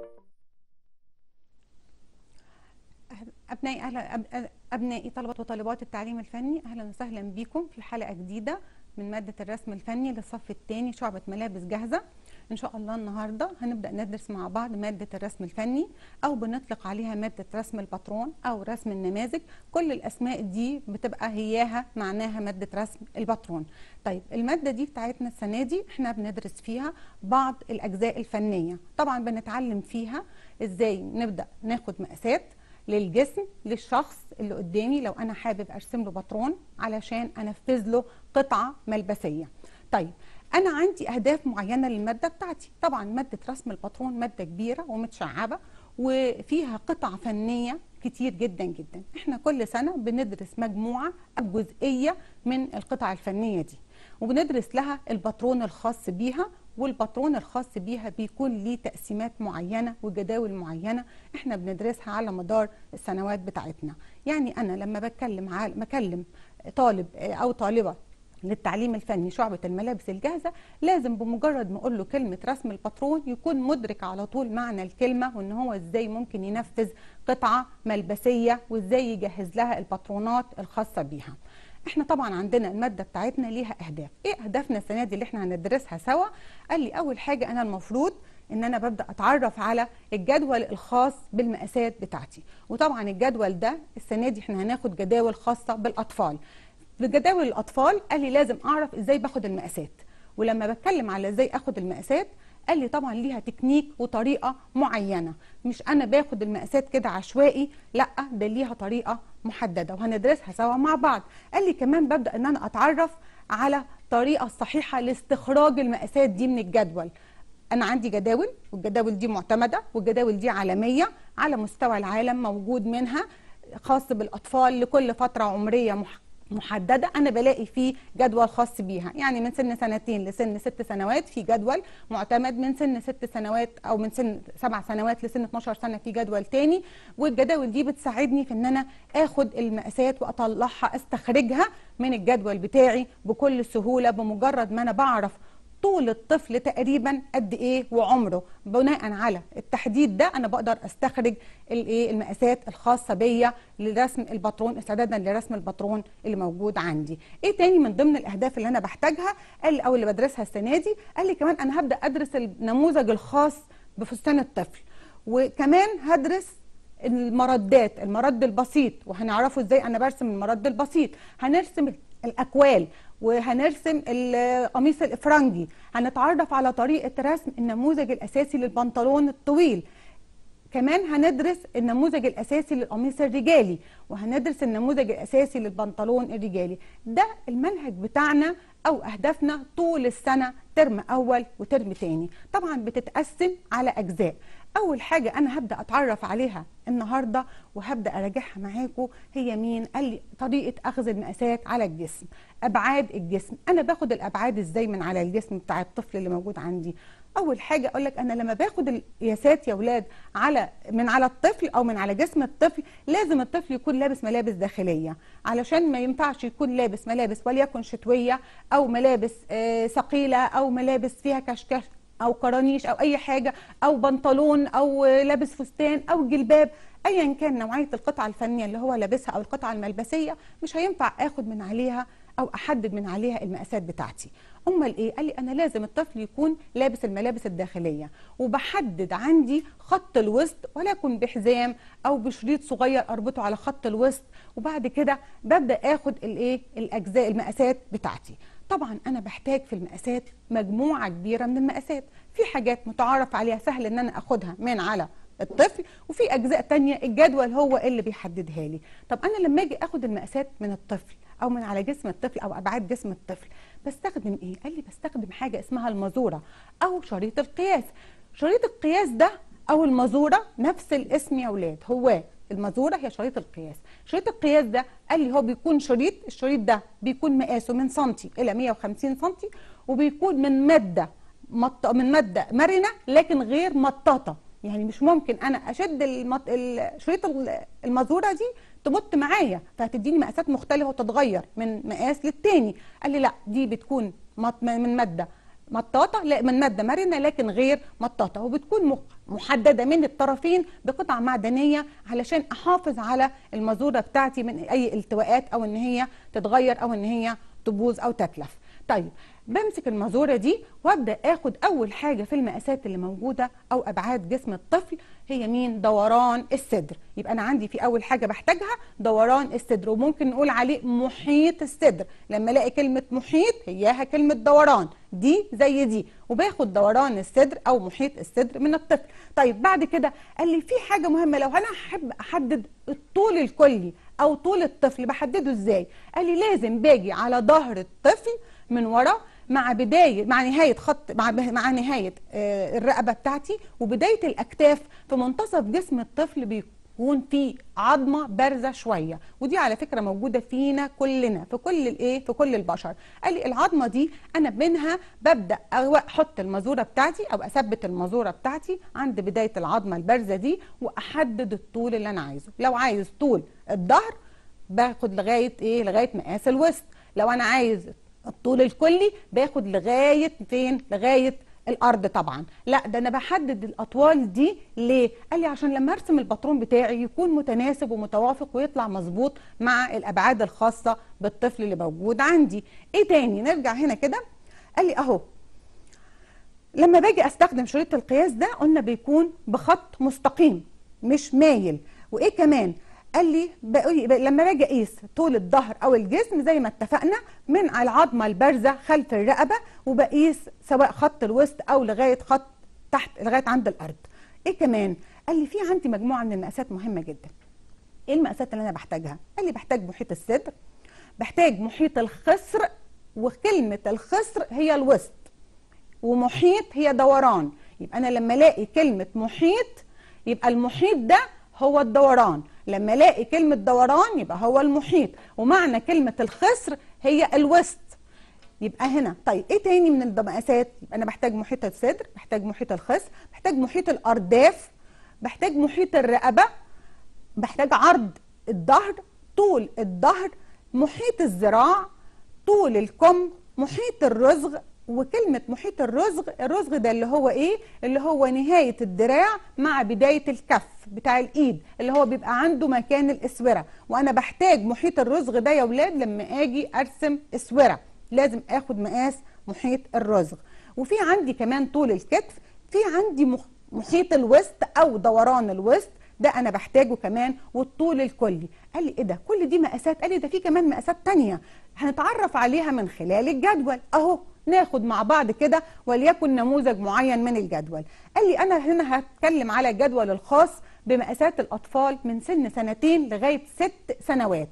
أبنائي أهلا أب- أبنائي طلبة وطالبات التعليم الفني أهلا وسهلا بكم في حلقة جديدة من مادة الرسم الفني للصف الثاني شعبة ملابس جاهزة إن شاء الله النهاردة هنبدأ ندرس مع بعض مادة الرسم الفني أو بنطلق عليها مادة رسم الباترون أو رسم النماذج كل الأسماء دي بتبقى هياها معناها مادة رسم الباترون طيب المادة دي بتاعتنا السنة دي احنا بندرس فيها بعض الأجزاء الفنية طبعا بنتعلم فيها إزاي نبدأ ناخد مقاسات للجسم للشخص اللي قدامي لو انا حابب ارسم له باترون علشان انفذ له قطعه ملبسيه طيب انا عندي اهداف معينه للماده بتاعتي طبعا ماده رسم الباترون ماده كبيره ومتشعبه وفيها قطع فنيه كتير جدا جدا احنا كل سنه بندرس مجموعه او جزئيه من القطع الفنيه دي وبندرس لها الباترون الخاص بيها والباترون الخاص بيها بيكون ليه تقسيمات معينة وجداول معينة احنا بندرسها على مدار السنوات بتاعتنا يعني انا لما بتكلم على بكلم طالب او طالبة للتعليم الفني شعبة الملابس الجاهزة لازم بمجرد ما اقول له كلمة رسم الباترون يكون مدرك على طول معنى الكلمة وان هو ازاي ممكن ينفذ قطعة ملبسية وازاي يجهز لها الباترونات الخاصة بيها احنا طبعا عندنا الماده بتاعتنا ليها اهداف ايه اهدافنا السنه دي اللي احنا هندرسها سوا قال لي اول حاجه انا المفروض ان انا ببدا اتعرف على الجدول الخاص بالمقاسات بتاعتي وطبعا الجدول ده السنه دي احنا هناخد جداول خاصه بالاطفال بجداول الاطفال قال لي لازم اعرف ازاي باخد المقاسات ولما بتكلم على ازاي اخد المقاسات قال لي طبعا ليها تكنيك وطريقه معينه مش انا باخد المقاسات كده عشوائي لا ده ليها طريقه محدده وهندرسها سوا مع بعض قال لي كمان ببدا ان انا اتعرف على الطريقه الصحيحه لاستخراج المقاسات دي من الجدول انا عندي جداول والجداول دي معتمده والجداول دي عالميه على مستوى العالم موجود منها خاص بالاطفال لكل فتره عمريه مح محدده انا بلاقي فيه جدول خاص بيها يعني من سن سنتين لسن ست سنوات في جدول معتمد من سن ست سنوات او من سن سبع سنوات لسن 12 سنه في جدول تاني والجداول دي بتساعدني في ان انا اخد المقاسات واطلعها استخرجها من الجدول بتاعي بكل سهوله بمجرد ما انا بعرف طول الطفل تقريبا قد ايه وعمره بناء على التحديد ده انا بقدر استخرج الايه المقاسات الخاصه بيا لرسم الباترون استعدادا لرسم الباترون اللي موجود عندي ايه تاني من ضمن الاهداف اللي انا بحتاجها قال لي او اللي بدرسها السنه دي قال لي كمان انا هبدا ادرس النموذج الخاص بفستان الطفل وكمان هدرس المردات المرد البسيط وهنعرفه ازاي انا برسم المرد البسيط هنرسم الاكوال وهنرسم القميص الافرنجي هنتعرف على طريقه رسم النموذج الاساسي للبنطلون الطويل كمان هندرس النموذج الاساسي للقميص الرجالي وهندرس النموذج الاساسي للبنطلون الرجالي ده المنهج بتاعنا او اهدافنا طول السنه ترم اول وترم تاني طبعا بتتقسم على اجزاء اول حاجه انا هبدا اتعرف عليها النهارده وهبدا اراجعها معاكم هي مين قال لي طريقه اخذ المقاسات على الجسم ابعاد الجسم انا باخد الابعاد ازاي من على الجسم بتاع الطفل اللي موجود عندي اول حاجه اقول لك انا لما باخد القياسات يا اولاد على من على الطفل او من على جسم الطفل لازم الطفل يكون لابس ملابس داخليه علشان ما ينفعش يكون لابس ملابس وليكن شتويه او ملابس آه ثقيله او ملابس فيها كشكش او قرانيش او اي حاجه او بنطلون او لابس فستان او جلباب ايا كان نوعيه القطعه الفنيه اللي هو لابسها او القطعه الملبسيه مش هينفع اخد من عليها او احدد من عليها المقاسات بتاعتي امال ايه قال لي انا لازم الطفل يكون لابس الملابس الداخليه وبحدد عندي خط الوسط ولكن بحزام او بشريط صغير اربطه على خط الوسط وبعد كده ببدا اخد الايه الاجزاء المقاسات بتاعتي طبعا انا بحتاج في المقاسات مجموعه كبيره من المقاسات في حاجات متعارف عليها سهل ان انا اخدها من على الطفل وفي اجزاء تانية الجدول هو اللي بيحددها لي طب انا لما اجي اخد المقاسات من الطفل او من على جسم الطفل او ابعاد جسم الطفل بستخدم ايه قال لي بستخدم حاجه اسمها المزوره او شريط القياس شريط القياس ده او المزوره نفس الاسم يا اولاد هو المزوره هي شريط القياس شريط القياس ده قال لي هو بيكون شريط الشريط ده بيكون مقاسه من سنتي الى 150 سنتي وبيكون من ماده مط... من ماده مرنه لكن غير مطاطه يعني مش ممكن انا اشد المط... شريط المزوره دي تمط معايا فهتديني مقاسات مختلفه وتتغير من مقاس للتاني قال لي لا دي بتكون مط... من ماده مطاطه لا من ماده مرنه لكن غير مطاطه وبتكون مق- محدده من الطرفين بقطع معدنيه علشان احافظ على المازوره بتاعتي من اي التواءات او ان هي تتغير او ان هي تبوظ او تتلف طيب بمسك المازوره دي وابدا اخد اول حاجه في المقاسات اللي موجوده او ابعاد جسم الطفل هي مين دوران الصدر يبقى انا عندي في اول حاجه بحتاجها دوران الصدر وممكن نقول عليه محيط الصدر لما الاقي كلمه محيط هياها كلمه دوران دي زي دي وباخد دوران الصدر او محيط الصدر من الطفل طيب بعد كده قال لي في حاجه مهمه لو انا احب احدد الطول الكلي او طول الطفل بحدده ازاي قال لي لازم باجي على ظهر الطفل من ورا مع بدايه مع نهايه خط مع مع نهايه آه، الرقبه بتاعتي وبدايه الاكتاف في منتصف جسم الطفل بيكون في عظمه بارزه شويه ودي على فكره موجوده فينا كلنا في كل الايه في كل البشر قال لي العظمه دي انا منها ببدا أو احط المازوره بتاعتي او اثبت المازوره بتاعتي عند بدايه العظمه البارزه دي واحدد الطول اللي انا عايزه لو عايز طول الظهر باخد لغايه ايه لغايه مقاس الوسط لو انا عايز الطول الكلي باخد لغايه فين لغايه الارض طبعا لا ده انا بحدد الاطوال دي ليه قال لي عشان لما ارسم الباترون بتاعي يكون متناسب ومتوافق ويطلع مظبوط مع الابعاد الخاصه بالطفل اللي موجود عندي ايه تاني نرجع هنا كده قال لي اهو لما باجي استخدم شريط القياس ده قلنا بيكون بخط مستقيم مش مايل وايه كمان قال لي بقى لما باجي اقيس طول الظهر او الجسم زي ما اتفقنا من على العظمه البارزه خلف الرقبه وبقيس سواء خط الوسط او لغايه خط تحت لغايه عند الارض ايه كمان قال لي في عندي مجموعه من المقاسات مهمه جدا ايه المقاسات اللي انا بحتاجها قال لي بحتاج محيط الصدر بحتاج محيط الخصر وكلمه الخصر هي الوسط ومحيط هي دوران يبقى انا لما الاقي كلمه محيط يبقى المحيط ده هو الدوران لما الاقي كلمه دوران يبقى هو المحيط ومعنى كلمه الخصر هي الوسط يبقى هنا طيب ايه تاني من المقاسات يبقى انا بحتاج محيط الصدر بحتاج محيط الخصر بحتاج محيط الارداف بحتاج محيط الرقبه بحتاج عرض الظهر طول الظهر محيط الذراع طول الكم محيط الرزغ وكلمة محيط الرزغ الرزغ ده اللي هو ايه اللي هو نهاية الدراع مع بداية الكف بتاع الايد اللي هو بيبقى عنده مكان الاسورة وانا بحتاج محيط الرزغ ده يا ولاد لما اجي ارسم اسورة لازم اخد مقاس محيط الرزغ وفي عندي كمان طول الكتف في عندي مح- محيط الوسط او دوران الوسط ده انا بحتاجه كمان والطول الكلي قال لي ايه ده كل دي مقاسات قال لي ده في كمان مقاسات تانية هنتعرف عليها من خلال الجدول اهو ناخد مع بعض كده وليكن نموذج معين من الجدول قال لي انا هنا هتكلم على الجدول الخاص بمقاسات الاطفال من سن سنتين لغايه ست سنوات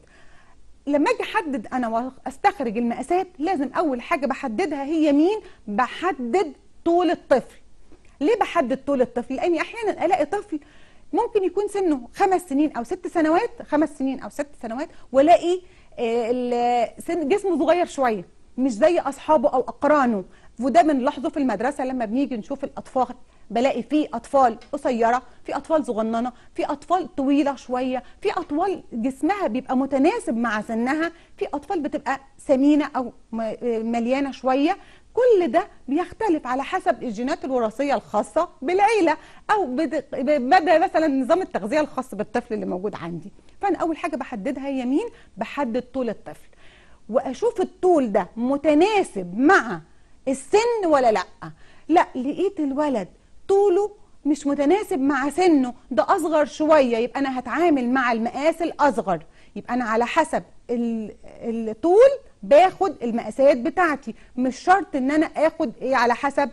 لما اجي احدد انا واستخرج المقاسات لازم اول حاجه بحددها هي مين بحدد طول الطفل ليه بحدد طول الطفل لاني احيانا الاقي طفل ممكن يكون سنه خمس سنين او ست سنوات خمس سنين او ست سنوات والاقي آه، ال- سن جسمه صغير شويه مش زي اصحابه او اقرانه وده بنلاحظه في المدرسه لما بنيجي نشوف الاطفال بلاقي في اطفال قصيره في اطفال صغننه في اطفال طويله شويه في اطفال جسمها بيبقى متناسب مع سنها في اطفال بتبقى سمينه او م- مليانه شويه كل ده بيختلف على حسب الجينات الوراثيه الخاصه بالعيله او بد- بمدى مثلا نظام التغذيه الخاص بالطفل اللي موجود عندي فانا اول حاجه بحددها هي مين بحدد طول الطفل واشوف الطول ده متناسب مع السن ولا لا لا لقيت الولد طوله مش متناسب مع سنه ده اصغر شويه يبقى انا هتعامل مع المقاس الاصغر يبقى انا على حسب ال- الطول باخد المقاسات بتاعتي مش شرط ان انا اخد ايه على حسب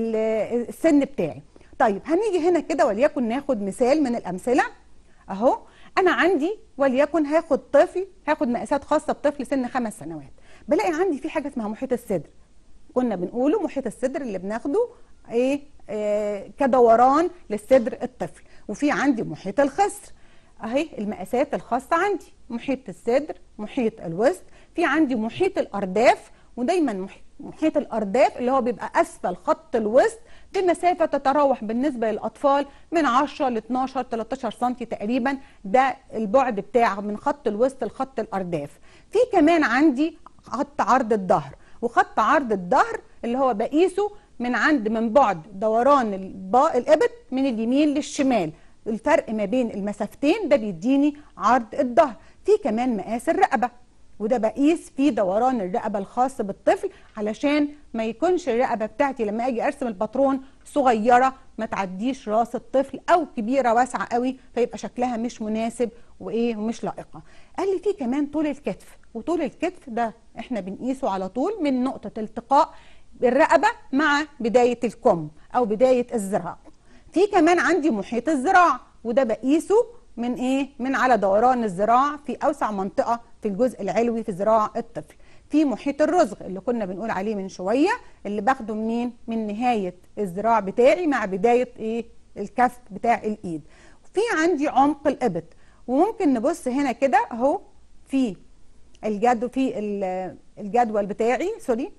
ال- السن بتاعي طيب هنيجي هنا كده وليكن ناخد مثال من الامثله اهو انا عندي وليكن هاخد طفل هاخد مقاسات خاصه بطفل سن خمس سنوات بلاقي عندي في حاجه اسمها محيط الصدر كنا بنقوله محيط الصدر اللي بناخده ايه آه كدوران للصدر الطفل وفي عندي محيط الخصر اهي المقاسات الخاصه عندي محيط الصدر محيط الوسط في عندي محيط الارداف ودايما مح- محيط الارداف اللي هو بيبقى اسفل خط الوسط بمسافه تتراوح بالنسبه للاطفال من 10 ل 12 13 سم تقريبا ده البعد بتاعه من خط الوسط لخط الارداف في كمان عندي خط عرض الظهر وخط عرض الظهر اللي هو بقيسه من عند من بعد دوران الابط من اليمين للشمال الفرق ما بين المسافتين ده بيديني عرض الظهر في كمان مقاس الرقبه وده بقيس فيه دوران الرقبه الخاص بالطفل علشان ما يكونش الرقبه بتاعتي لما اجي ارسم الباترون صغيره ما تعديش راس الطفل او كبيره واسعه قوي فيبقى شكلها مش مناسب وايه ومش لائقه قال لي في كمان طول الكتف وطول الكتف ده احنا بنقيسه على طول من نقطه التقاء الرقبه مع بدايه الكم او بدايه الذراع في كمان عندي محيط الذراع وده بقيسه من ايه من على دوران الذراع في اوسع منطقه في الجزء العلوي في ذراع الطفل في محيط الرزغ اللي كنا بنقول عليه من شويه اللي باخده منين من نهايه الذراع بتاعي مع بدايه ايه الكف بتاع الايد في عندي عمق الابط وممكن نبص هنا كده اهو في الجدول في الجدول بتاعي سوري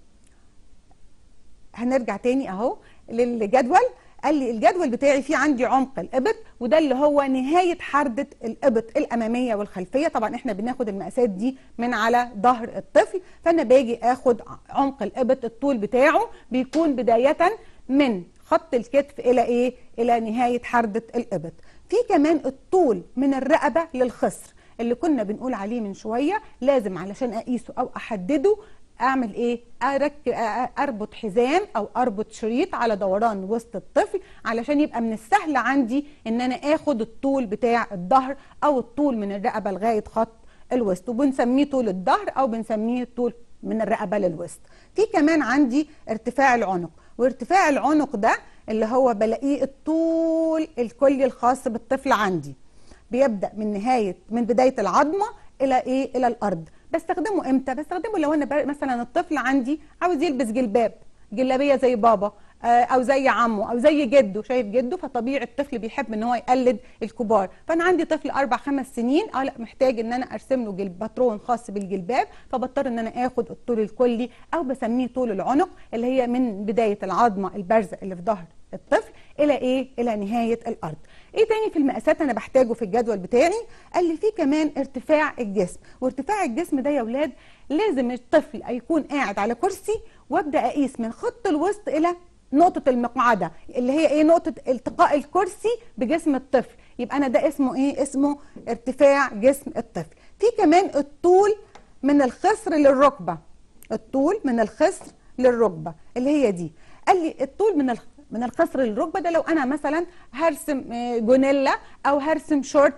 هنرجع تاني اهو للجدول قال لي الجدول بتاعي فيه عندي عمق الابط وده اللي هو نهايه حرده الابط الاماميه والخلفيه طبعا احنا بناخد المقاسات دي من على ظهر الطفل فانا باجي اخد عمق الابط الطول بتاعه بيكون بدايه من خط الكتف الى ايه الى نهايه حرده الابط في كمان الطول من الرقبه للخصر اللي كنا بنقول عليه من شويه لازم علشان اقيسه او احدده اعمل ايه أرك... اربط حزام او اربط شريط على دوران وسط الطفل علشان يبقى من السهل عندي ان انا اخد الطول بتاع الظهر او الطول من الرقبه لغايه خط الوسط وبنسميه طول الظهر او بنسميه طول من الرقبه للوسط في كمان عندي ارتفاع العنق وارتفاع العنق ده اللي هو بلاقيه الطول الكلي الخاص بالطفل عندي بيبدا من نهايه من بدايه العظمه الى ايه الى الارض بستخدمه امتى بستخدمه لو انا مثلا الطفل عندي عاوز يلبس جلباب جلابيه زي بابا او زي عمه او زي جده شايف جده فطبيعي الطفل بيحب ان هو يقلد الكبار فانا عندي طفل اربع خمس سنين اه لا محتاج ان انا ارسم له باترون خاص بالجلباب فبضطر ان انا اخد الطول الكلي او بسميه طول العنق اللي هي من بدايه العظمه البارزه اللي في ظهر الطفل الى ايه الى نهايه الارض ايه تاني في المقاسات انا بحتاجه في الجدول بتاعي قال لي في كمان ارتفاع الجسم وارتفاع الجسم ده يا اولاد لازم الطفل يكون قاعد على كرسي وابدا اقيس من خط الوسط الى نقطة المقعدة اللي هي ايه نقطة التقاء الكرسي بجسم الطفل يبقى انا ده اسمه ايه اسمه ارتفاع جسم الطفل في كمان الطول من الخصر للركبة الطول من الخصر للركبة اللي هي دي قال لي الطول من من الخصر للركبه ده لو انا مثلا هرسم جونيلا او هرسم شورت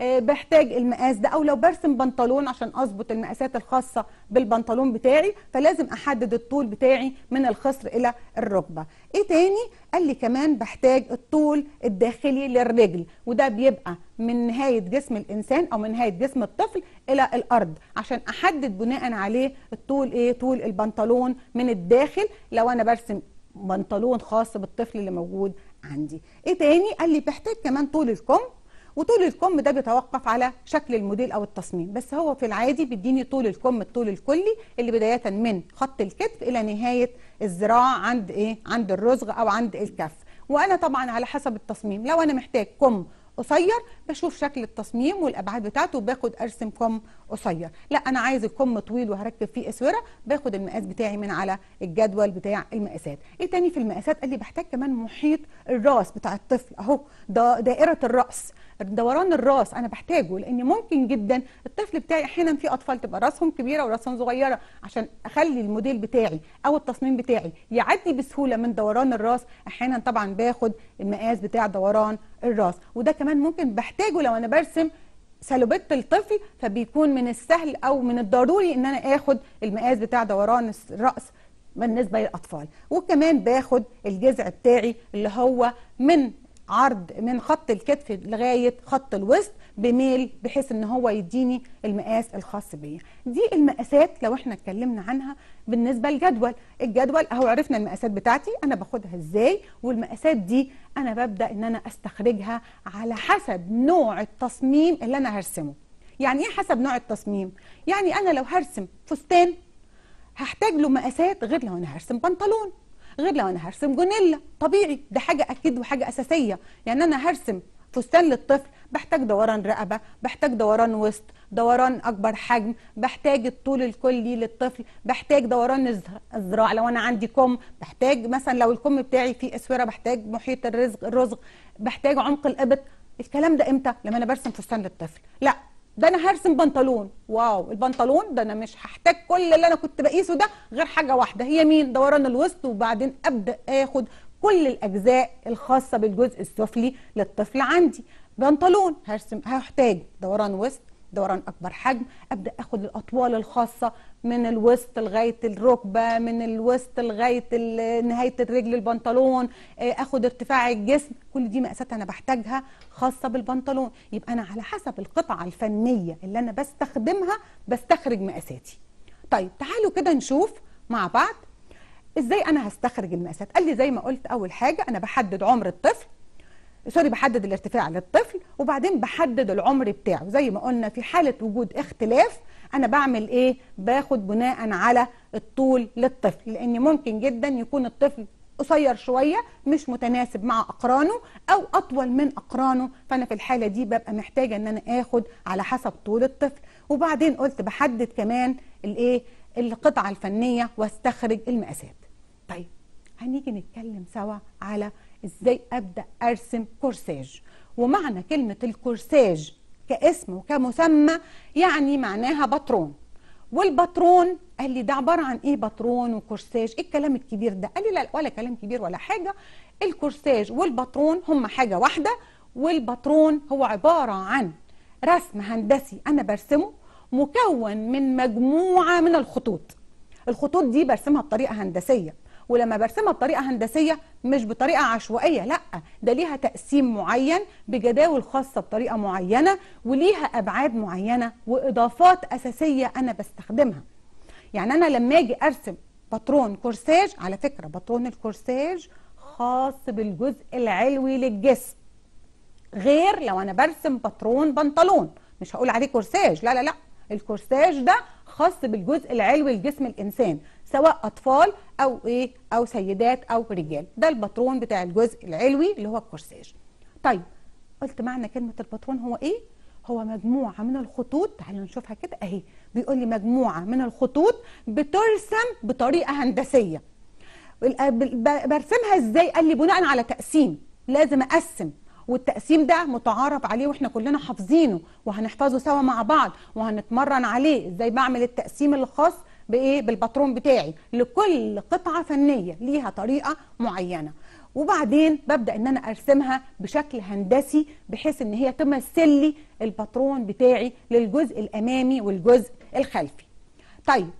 بحتاج المقاس ده او لو برسم بنطلون عشان اظبط المقاسات الخاصه بالبنطلون بتاعي فلازم احدد الطول بتاعي من الخصر الى الركبه ايه تاني قال لي كمان بحتاج الطول الداخلي للرجل وده بيبقى من نهايه جسم الانسان او من نهايه جسم الطفل الى الارض عشان احدد بناء عليه الطول ايه طول البنطلون من الداخل لو انا برسم بنطلون خاص بالطفل اللي موجود عندي ايه تاني قال لي بحتاج كمان طول الكم وطول الكم ده بيتوقف على شكل الموديل او التصميم بس هو في العادي بيديني طول الكم الطول الكلي اللي بدايه من خط الكتف الى نهايه الذراع عند ايه عند الرزغ او عند الكف وانا طبعا على حسب التصميم لو انا محتاج كم قصير بشوف شكل التصميم والابعاد بتاعته وباخد ارسم كم قصير لا انا عايز الكم طويل وهركب فيه اسوره باخد المقاس بتاعي من على الجدول بتاع المقاسات ايه تاني في المقاسات قال لي بحتاج كمان محيط الراس بتاع الطفل اهو ده دائره الراس دوران الراس انا بحتاجه لان ممكن جدا الطفل بتاعي احيانا في اطفال تبقى راسهم كبيره وراسهم صغيره عشان اخلي الموديل بتاعي او التصميم بتاعي يعدي بسهوله من دوران الراس احيانا طبعا باخد المقاس بتاع دوران الراس وده كمان ممكن بحتاجه لو انا برسم سلوبيت الطفل فبيكون من السهل او من الضروري ان انا اخد المقاس بتاع دوران الراس بالنسبه للاطفال وكمان باخد الجذع بتاعي اللي هو من عرض من خط الكتف لغايه خط الوسط بميل بحيث ان هو يديني المقاس الخاص بيا دي المقاسات لو احنا اتكلمنا عنها بالنسبه للجدول الجدول اهو عرفنا المقاسات بتاعتي انا باخدها ازاي والمقاسات دي انا ببدا ان انا استخرجها على حسب نوع التصميم اللي انا هرسمه يعني ايه حسب نوع التصميم يعني انا لو هرسم فستان هحتاج له مقاسات غير لو انا هرسم بنطلون غير لو انا هرسم جونيلا طبيعي ده حاجه اكيد وحاجه اساسيه يعني انا هرسم فستان للطفل بحتاج دوران رقبه بحتاج دوران وسط دوران اكبر حجم بحتاج الطول الكلي للطفل بحتاج دوران الز- الذراع لو انا عندي كم بحتاج مثلا لو الكم بتاعي فيه اسوره بحتاج محيط الرزق الرزق بحتاج عمق الابط الكلام ده امتى لما انا برسم فستان للطفل لا ده انا هرسم بنطلون واو البنطلون ده انا مش هحتاج كل اللي انا كنت بقيسه ده غير حاجه واحده هي مين دوران الوسط وبعدين ابدا اخد كل الاجزاء الخاصه بالجزء السفلي للطفل عندي بنطلون هرسم هحتاج دوران وسط دوران اكبر حجم ابدا اخد الاطوال الخاصه من الوسط لغايه الركبه من الوسط لغايه ال- نهايه الرجل البنطلون آه، اخد ارتفاع الجسم كل دي مقاسات انا بحتاجها خاصه بالبنطلون يبقى انا على حسب القطعه الفنيه اللي انا بستخدمها بستخرج مقاساتي طيب تعالوا كده نشوف مع بعض ازاي انا هستخرج المقاسات قال لي زي ما قلت اول حاجه انا بحدد عمر الطفل سوري بحدد الارتفاع للطفل وبعدين بحدد العمر بتاعه زي ما قلنا في حالة وجود اختلاف انا بعمل ايه باخد بناء على الطول للطفل لان ممكن جدا يكون الطفل قصير شوية مش متناسب مع أقرانه أو أطول من أقرانه فأنا في الحالة دي ببقى محتاجة إن أنا آخد على حسب طول الطفل وبعدين قلت بحدد كمان الإيه القطعة الفنية واستخرج المقاسات طيب هنيجي نتكلم سوا على ازاي ابدا ارسم كورساج ومعنى كلمه الكورساج كاسم وكمسمى يعني معناها باترون والباترون قال لي ده عباره عن ايه باترون وكورساج ايه الكلام الكبير ده قال لي لا ولا كلام كبير ولا حاجه الكورساج والباترون هم حاجه واحده والباترون هو عباره عن رسم هندسي انا برسمه مكون من مجموعه من الخطوط الخطوط دي برسمها بطريقه هندسيه ولما برسمها بطريقه هندسيه مش بطريقه عشوائيه لا ده ليها تقسيم معين بجداول خاصه بطريقه معينه وليها ابعاد معينه واضافات اساسيه انا بستخدمها يعني انا لما اجي ارسم باترون كورساج على فكره باترون الكورساج خاص بالجزء العلوي للجسم غير لو انا برسم باترون بنطلون مش هقول عليه كورساج لا لا لا الكورساج ده خاص بالجزء العلوي لجسم الانسان سواء اطفال او ايه او سيدات او رجال ده الباترون بتاع الجزء العلوي اللي هو الكورساج طيب قلت معنى كلمه الباترون هو ايه هو مجموعه من الخطوط تعالوا نشوفها كده اهي بيقول لي مجموعه من الخطوط بترسم بطريقه هندسيه برسمها ازاي قال لي بناء على تقسيم لازم اقسم والتقسيم ده متعارف عليه واحنا كلنا حافظينه وهنحفظه سوا مع بعض وهنتمرن عليه ازاي بعمل التقسيم الخاص بايه بالباترون بتاعي لكل قطعه فنيه ليها طريقه معينه وبعدين ببدا ان انا ارسمها بشكل هندسي بحيث ان هي تمثل لي الباترون بتاعي للجزء الامامي والجزء الخلفي طيب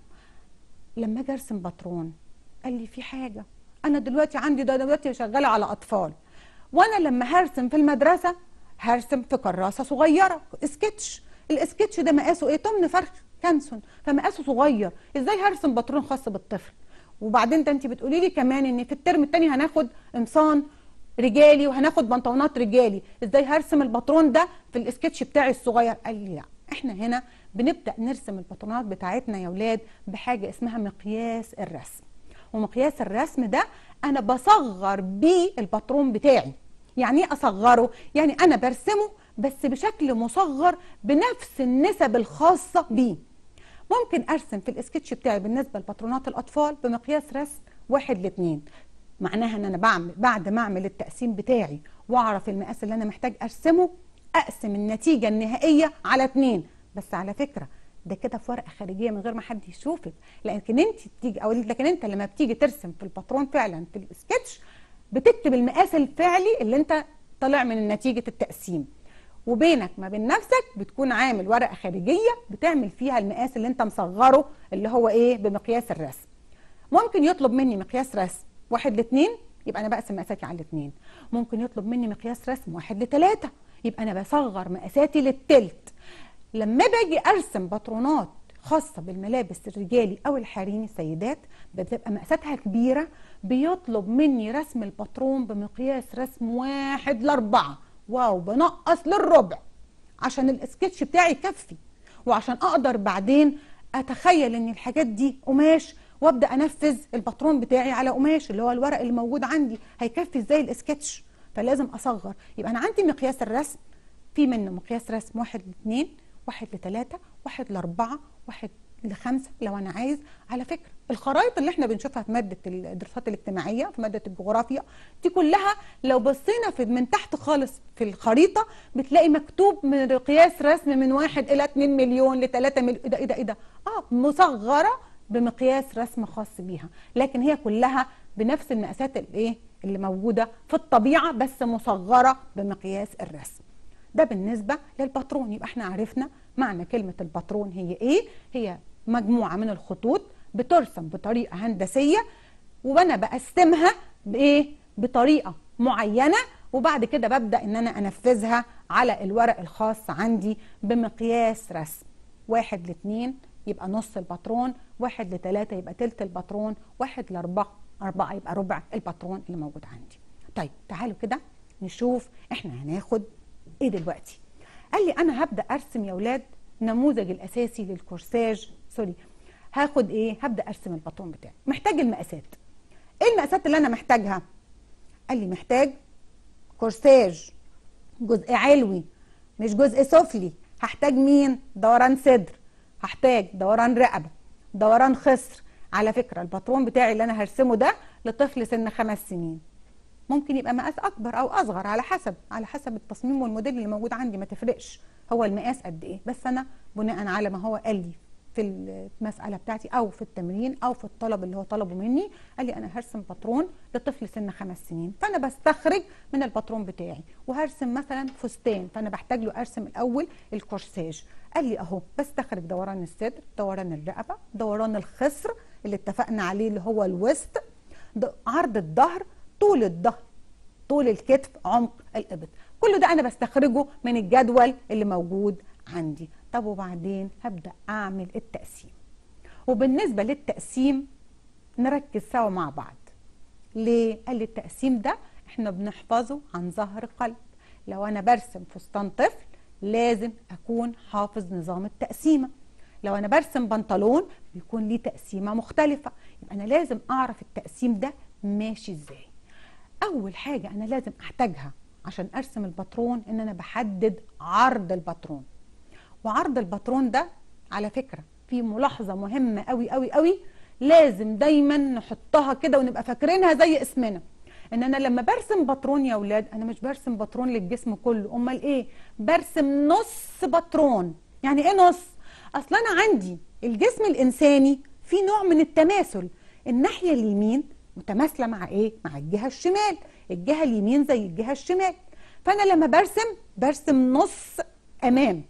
لما اجي ارسم باترون قال لي في حاجه انا دلوقتي عندي ده دلوقتي شغاله على اطفال وانا لما هرسم في المدرسه هرسم في كراسه صغيره سكتش السكتش ده مقاسه ايه تمن فرخ كانسون فمقاسه صغير ازاي هرسم باترون خاص بالطفل وبعدين ده انت بتقولي لي كمان ان في الترم الثاني هناخد قمصان رجالي وهناخد بنطلونات رجالي ازاي هرسم الباترون ده في السكتش بتاعي الصغير قال لي لا احنا هنا بنبدا نرسم الباترونات بتاعتنا يا اولاد بحاجه اسمها مقياس الرسم ومقياس الرسم ده انا بصغر بيه الباترون بتاعي يعني ايه اصغره يعني انا برسمه بس بشكل مصغر بنفس النسب الخاصه بيه ممكن ارسم في السكتش بتاعي بالنسبه لباترونات الاطفال بمقياس رسم واحد لاتنين معناها ان انا بعمل بعد ما اعمل التقسيم بتاعي واعرف المقاس اللي انا محتاج ارسمه اقسم النتيجه النهائيه على اتنين بس على فكره ده كده في ورقه خارجيه من غير ما حد يشوفك لكن انت بتيجي او لكن انت لما بتيجي ترسم في الباترون فعلا في السكتش بتكتب المقاس الفعلي اللي انت طالع من نتيجه التقسيم وبينك ما بين نفسك بتكون عامل ورقه خارجيه بتعمل فيها المقاس اللي انت مصغره اللي هو ايه بمقياس الرسم ممكن يطلب مني مقياس رسم واحد لاثنين يبقى انا بقسم مقاساتي على الاثنين ممكن يطلب مني مقياس رسم واحد لثلاثه يبقى انا بصغر مقاساتي للتلت لما باجي ارسم باترونات خاصة بالملابس الرجالي أو الحريمي السيدات بتبقى مقاساتها كبيرة بيطلب مني رسم الباترون بمقياس رسم واحد لأربعة واو بنقص للربع عشان السكتش بتاعي يكفي وعشان أقدر بعدين أتخيل إن الحاجات دي قماش وابدا انفذ الباترون بتاعي على قماش اللي هو الورق اللي موجود عندي هيكفي ازاي السكتش فلازم اصغر يبقى انا عندي مقياس الرسم في منه مقياس رسم واحد لاثنين واحد لثلاثة واحد لأربعة واحد لخمسة لو أنا عايز على فكرة الخرائط اللي احنا بنشوفها في مادة الدراسات الاجتماعية في مادة الجغرافيا دي كلها لو بصينا في من تحت خالص في الخريطة بتلاقي مكتوب من قياس رسم من واحد إلى 2 مليون لثلاثة مليون إيه ده إيه ده إيه ده آه مصغرة بمقياس رسم خاص بيها لكن هي كلها بنفس المقاسات الايه اللي موجودة في الطبيعة بس مصغرة بمقياس الرسم ده بالنسبة للباترون يبقى احنا عرفنا معنى كلمة الباترون هي ايه هي مجموعة من الخطوط بترسم بطريقة هندسية وانا بقسمها بايه بطريقة معينة وبعد كده ببدأ ان انا انفذها على الورق الخاص عندي بمقياس رسم واحد لاثنين يبقى نص الباترون واحد لثلاثة يبقى تلت الباترون واحد لأربعة أربعة يبقى ربع الباترون اللي موجود عندي طيب تعالوا كده نشوف احنا هناخد ايه دلوقتي قال لي انا هبدا ارسم يا اولاد النموذج الاساسي للكورساج سوري هاخد ايه هبدا ارسم الباترون بتاعي محتاج المقاسات ايه المقاسات اللي انا محتاجها قال لي محتاج كورساج جزء علوي مش جزء سفلي هحتاج مين دوران صدر هحتاج دوران رقبه دوران خصر على فكره الباترون بتاعي اللي انا هرسمه ده لطفل سن خمس سنين ممكن يبقى مقاس اكبر او اصغر على حسب على حسب التصميم والموديل اللي موجود عندي ما تفرقش هو المقاس قد ايه بس انا بناء على ما هو قال لي في المساله بتاعتي او في التمرين او في الطلب اللي هو طلبه مني قال لي انا هرسم باترون لطفل سن خمس سنين فانا بستخرج من الباترون بتاعي وهرسم مثلا فستان فانا بحتاج له ارسم الاول الكورساج قال لي اهو بستخرج دوران الصدر دوران الرقبه دوران الخصر اللي اتفقنا عليه اللي هو الوسط عرض الظهر طول الظهر طول الكتف عمق الابط كل ده انا بستخرجه من الجدول اللي موجود عندي طب وبعدين هبدا اعمل التقسيم وبالنسبه للتقسيم نركز سوا مع بعض ليه قال لي التقسيم ده احنا بنحفظه عن ظهر قلب لو انا برسم فستان طفل لازم اكون حافظ نظام التقسيمه لو انا برسم بنطلون بيكون ليه تقسيمه مختلفه يبقى انا لازم اعرف التقسيم ده ماشي ازاي اول حاجه انا لازم احتاجها عشان ارسم الباترون ان انا بحدد عرض الباترون وعرض الباترون ده على فكره في ملاحظه مهمه قوي قوي قوي لازم دايما نحطها كده ونبقى فاكرينها زي اسمنا ان انا لما برسم باترون يا اولاد انا مش برسم باترون للجسم كله امال ايه برسم نص باترون يعني ايه نص اصل انا عندي الجسم الانساني في نوع من التماثل الناحيه اليمين متماثله مع ايه مع الجهه الشمال الجهه اليمين زي الجهه الشمال فانا لما برسم برسم نص امام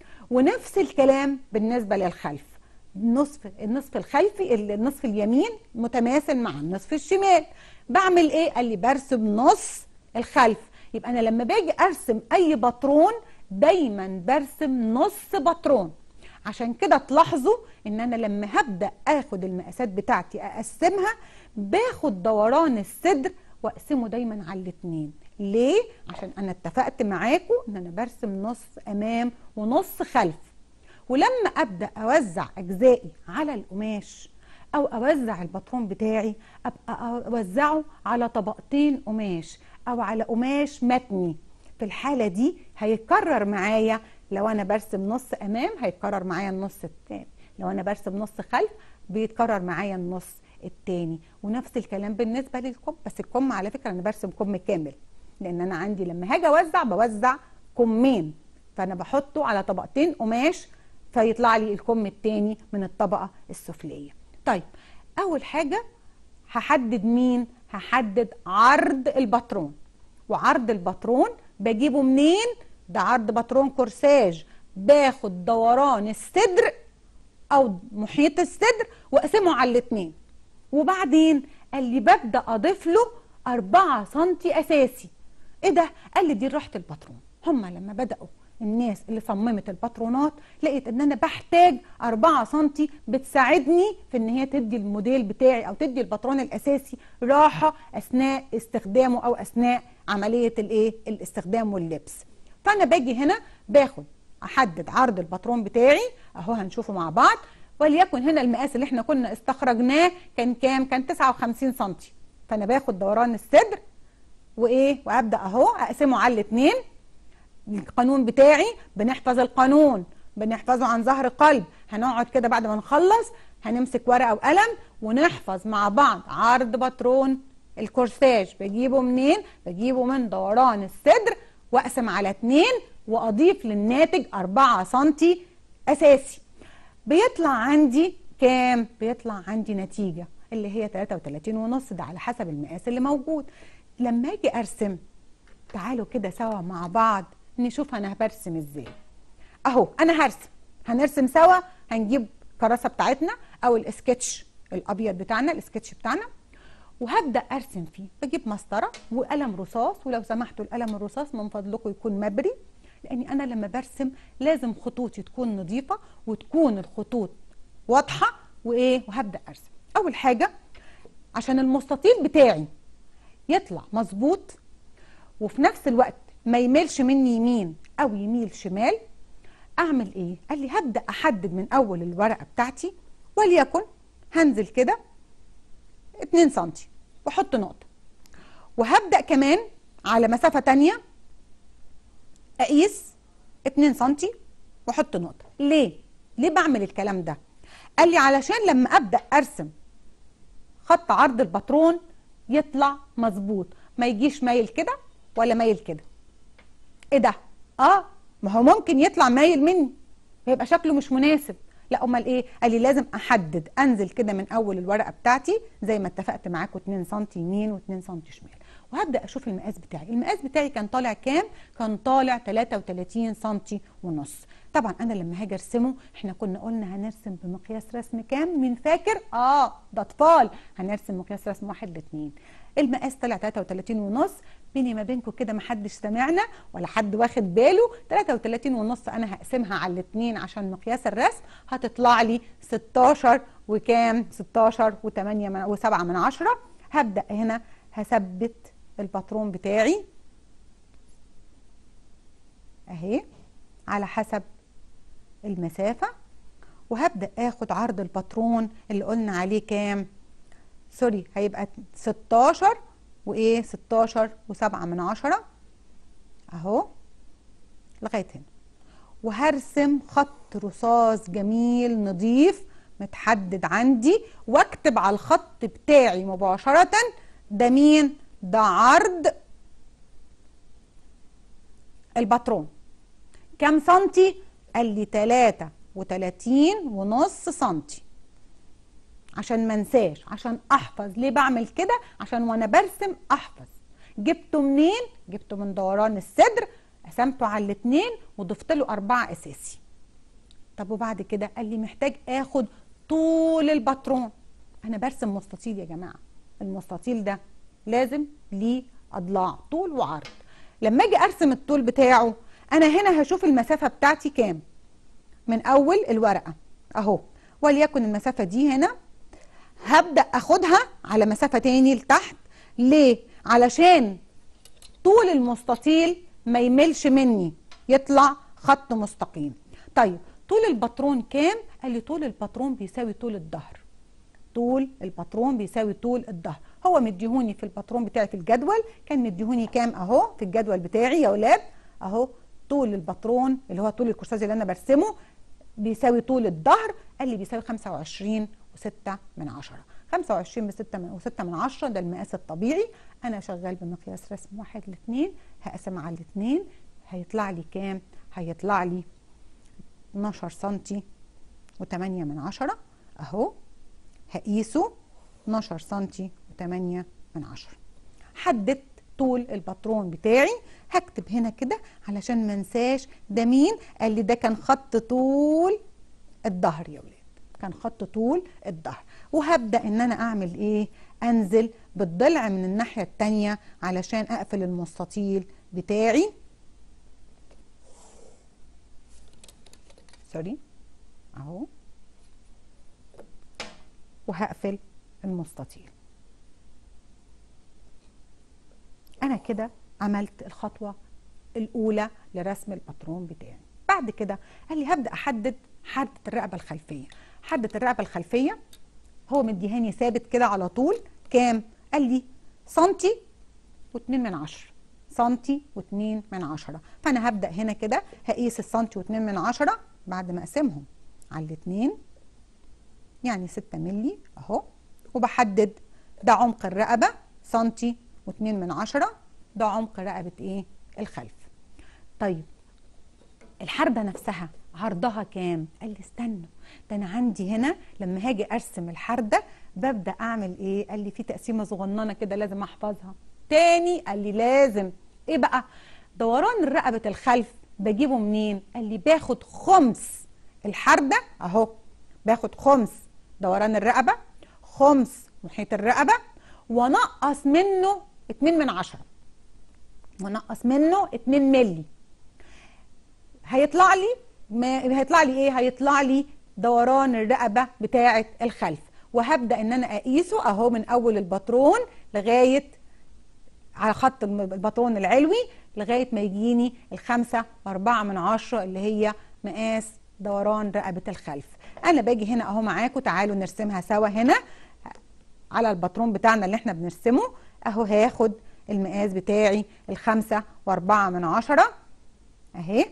ونفس الكلام بالنسبه للخلف النصف النصف الخلفي النصف اليمين متماثل مع النصف الشمال بعمل ايه قال لي برسم نص الخلف يبقى انا لما باجي ارسم اي باترون دايما برسم نص باترون عشان كده تلاحظوا ان انا لما هبدا اخد المقاسات بتاعتي اقسمها باخد دوران الصدر واقسمه دايما على الاثنين ليه عشان انا اتفقت معاكم ان انا برسم نص امام ونص خلف ولما ابدا اوزع اجزائي على القماش او اوزع الباترون بتاعي ابقى اوزعه على طبقتين قماش او على قماش متني في الحاله دي هيتكرر معايا لو انا برسم نص امام هيتكرر معايا النص التاني لو انا برسم نص خلف بيتكرر معايا النص التاني ونفس الكلام بالنسبه للكم بس الكم على فكره انا برسم كم كامل لان انا عندي لما هاجي اوزع بوزع كمين فانا بحطه على طبقتين قماش فيطلع لي الكم التاني من الطبقه السفليه طيب اول حاجه هحدد مين هحدد عرض الباترون وعرض الباترون بجيبه منين ده عرض باترون كورساج باخد دوران الصدر او محيط الصدر واقسمه على الاثنين وبعدين قال لي ببدا اضيف له 4 سم اساسي ايه ده قال لي دي راحه الباترون هم لما بداوا الناس اللي صممت الباترونات لقيت ان انا بحتاج 4 سم بتساعدني في ان هي تدي الموديل بتاعي او تدي الباترون الاساسي راحه اثناء استخدامه او اثناء عمليه الايه الاستخدام واللبس فانا باجي هنا باخد احدد عرض الباترون بتاعي اهو هنشوفه مع بعض وليكن هنا المقاس اللي احنا كنا استخرجناه كان كام كان 59 سم فانا باخد دوران الصدر وايه وابدا اهو اقسمه على الاثنين القانون بتاعي بنحفظ القانون بنحفظه عن ظهر قلب هنقعد كده بعد ما نخلص هنمسك ورقه وقلم ونحفظ مع بعض عرض باترون الكورساج بجيبه منين بجيبه من دوران الصدر واقسم على اتنين واضيف للناتج 4 سنتي اساسي بيطلع عندي كام بيطلع عندي نتيجه اللي هي 33 ونص ده على حسب المقاس اللي موجود لما اجي ارسم تعالوا كده سوا مع بعض نشوف انا برسم ازاي اهو انا هرسم هنرسم سوا هنجيب الكراسه بتاعتنا او السكتش الابيض بتاعنا السكتش بتاعنا وهبدا ارسم فيه بجيب مسطره وقلم رصاص ولو سمحتوا القلم الرصاص من فضلكم يكون مبري لاني انا لما برسم لازم خطوطي تكون نظيفه وتكون الخطوط واضحه وايه وهبدا ارسم اول حاجه عشان المستطيل بتاعي يطلع مظبوط وفي نفس الوقت ما يميلش مني يمين او يميل شمال اعمل ايه قال لي هبدا احدد من اول الورقه بتاعتي وليكن هنزل كده 2 سم واحط نقطه وهبدا كمان على مسافه تانية اقيس 2 سم واحط نقطه ليه ليه بعمل الكلام ده قال لي علشان لما ابدا ارسم خط عرض الباترون يطلع مظبوط ما يجيش مايل كده ولا مايل كده ايه ده اه ما هو ممكن يطلع مايل مني ويبقى شكله مش مناسب لا امال ايه قال لي لازم احدد انزل كده من اول الورقه بتاعتي زي ما اتفقت معاكم 2 سم يمين و2 سم شمال وهبدا اشوف المقاس بتاعي المقاس بتاعي كان طالع كام كان طالع 33 سم ونص طبعا انا لما هاجي ارسمه احنا كنا قلنا هنرسم بمقياس رسم كام مين فاكر اه ده اطفال هنرسم مقياس رسم واحد لاثنين المقاس طلع 33 ونص بيني ما بينكم كده ما حدش سمعنا ولا حد واخد باله 33 ونص انا هقسمها على الاثنين عشان مقياس الرسم هتطلع لي 16 وكام 16 و8 من و7 من 10 هبدا هنا هثبت الباترون بتاعي اهي على حسب المسافه وهبدا اخد عرض الباترون اللي قلنا عليه كام سوري هيبقى 16 وايه 16 و7 من عشرة اهو لغايه هنا وهرسم خط رصاص جميل نظيف متحدد عندي واكتب على الخط بتاعي مباشره ده مين ده عرض الباترون كام سنتي قال لي 33 ونص سنتي عشان ما انساش عشان احفظ ليه بعمل كده عشان وانا برسم احفظ جبته منين جبته من دوران الصدر قسمته على الاثنين وضفت له أربعة أساسي طب وبعد كده قال لي محتاج آخد طول الباترون أنا برسم مستطيل يا جماعة المستطيل ده لازم ليه أضلاع طول وعرض لما أجي أرسم الطول بتاعه أنا هنا هشوف المسافة بتاعتي كام من أول الورقة أهو وليكن المسافة دي هنا هبدأ أخدها على مسافة تاني لتحت ليه؟ علشان طول المستطيل ما يملش مني يطلع خط مستقيم طيب طول الباترون كام؟ قال لي طول الباترون بيساوي طول الظهر طول الباترون بيساوي طول الظهر هو مديهوني في الباترون بتاعي في الجدول كان مديهوني كام اهو في الجدول بتاعي يا اولاد اهو طول الباترون اللي هو طول الكورساج اللي انا برسمه بيساوي طول الظهر قال لي بيساوي 25 و6 من 10 25 ب 6 من و6 من 10 ده المقاس الطبيعي انا شغال بمقياس رسم 1 ل 2 هقسم على الاثنين هيطلع لي كام هيطلع لي 12 سم و8 من 10 اهو هقيسه 12 سم و8 من 10 حددت طول الباترون بتاعي هكتب هنا كده علشان ما انساش ده مين قال لي ده كان خط طول الظهر يا ولاد كان خط طول الظهر وهبدا ان انا اعمل ايه انزل بالضلع من الناحيه الثانيه علشان اقفل المستطيل بتاعي سوري اهو وهقفل المستطيل انا كده عملت الخطوه الاولى لرسم الباترون بتاعي بعد كده قال لي هبدا احدد حده الرقبه الخلفيه حده الرقبه الخلفيه هو مديهاني ثابت كده على طول كام قال لي سنتي واتنين من عشرة سنتي واتنين من عشرة فأنا هبدأ هنا كده هقيس السنتي واتنين من عشرة بعد ما أقسمهم على الاتنين يعني ستة ملي أهو وبحدد ده عمق الرقبة سنتي واتنين من عشرة ده عمق رقبة إيه الخلف طيب الحردة نفسها عرضها كام؟ قال لي استنوا ده انا عندي هنا لما هاجي ارسم الحردة ببدأ اعمل ايه؟ قال لي في تقسيمة صغننة كده لازم احفظها تاني قال لي لازم ايه بقى؟ دوران رقبة الخلف بجيبه منين؟ قال لي باخد خمس الحردة اهو باخد خمس دوران الرقبة خمس محيط الرقبة ونقص منه اتنين من عشرة ونقص منه اتنين ملي هيطلع لي ما هيطلع لي ايه هيطلع لي دوران الرقبه بتاعه الخلف وهبدا ان انا اقيسه اهو من اول الباترون لغايه على خط الباترون العلوي لغايه ما يجيني الخمسة واربعة من عشرة اللي هي مقاس دوران رقبه الخلف انا باجي هنا اهو معاكم تعالوا نرسمها سوا هنا على الباترون بتاعنا اللي احنا بنرسمه اهو هاخد المقاس بتاعي الخمسة واربعة من عشرة اهي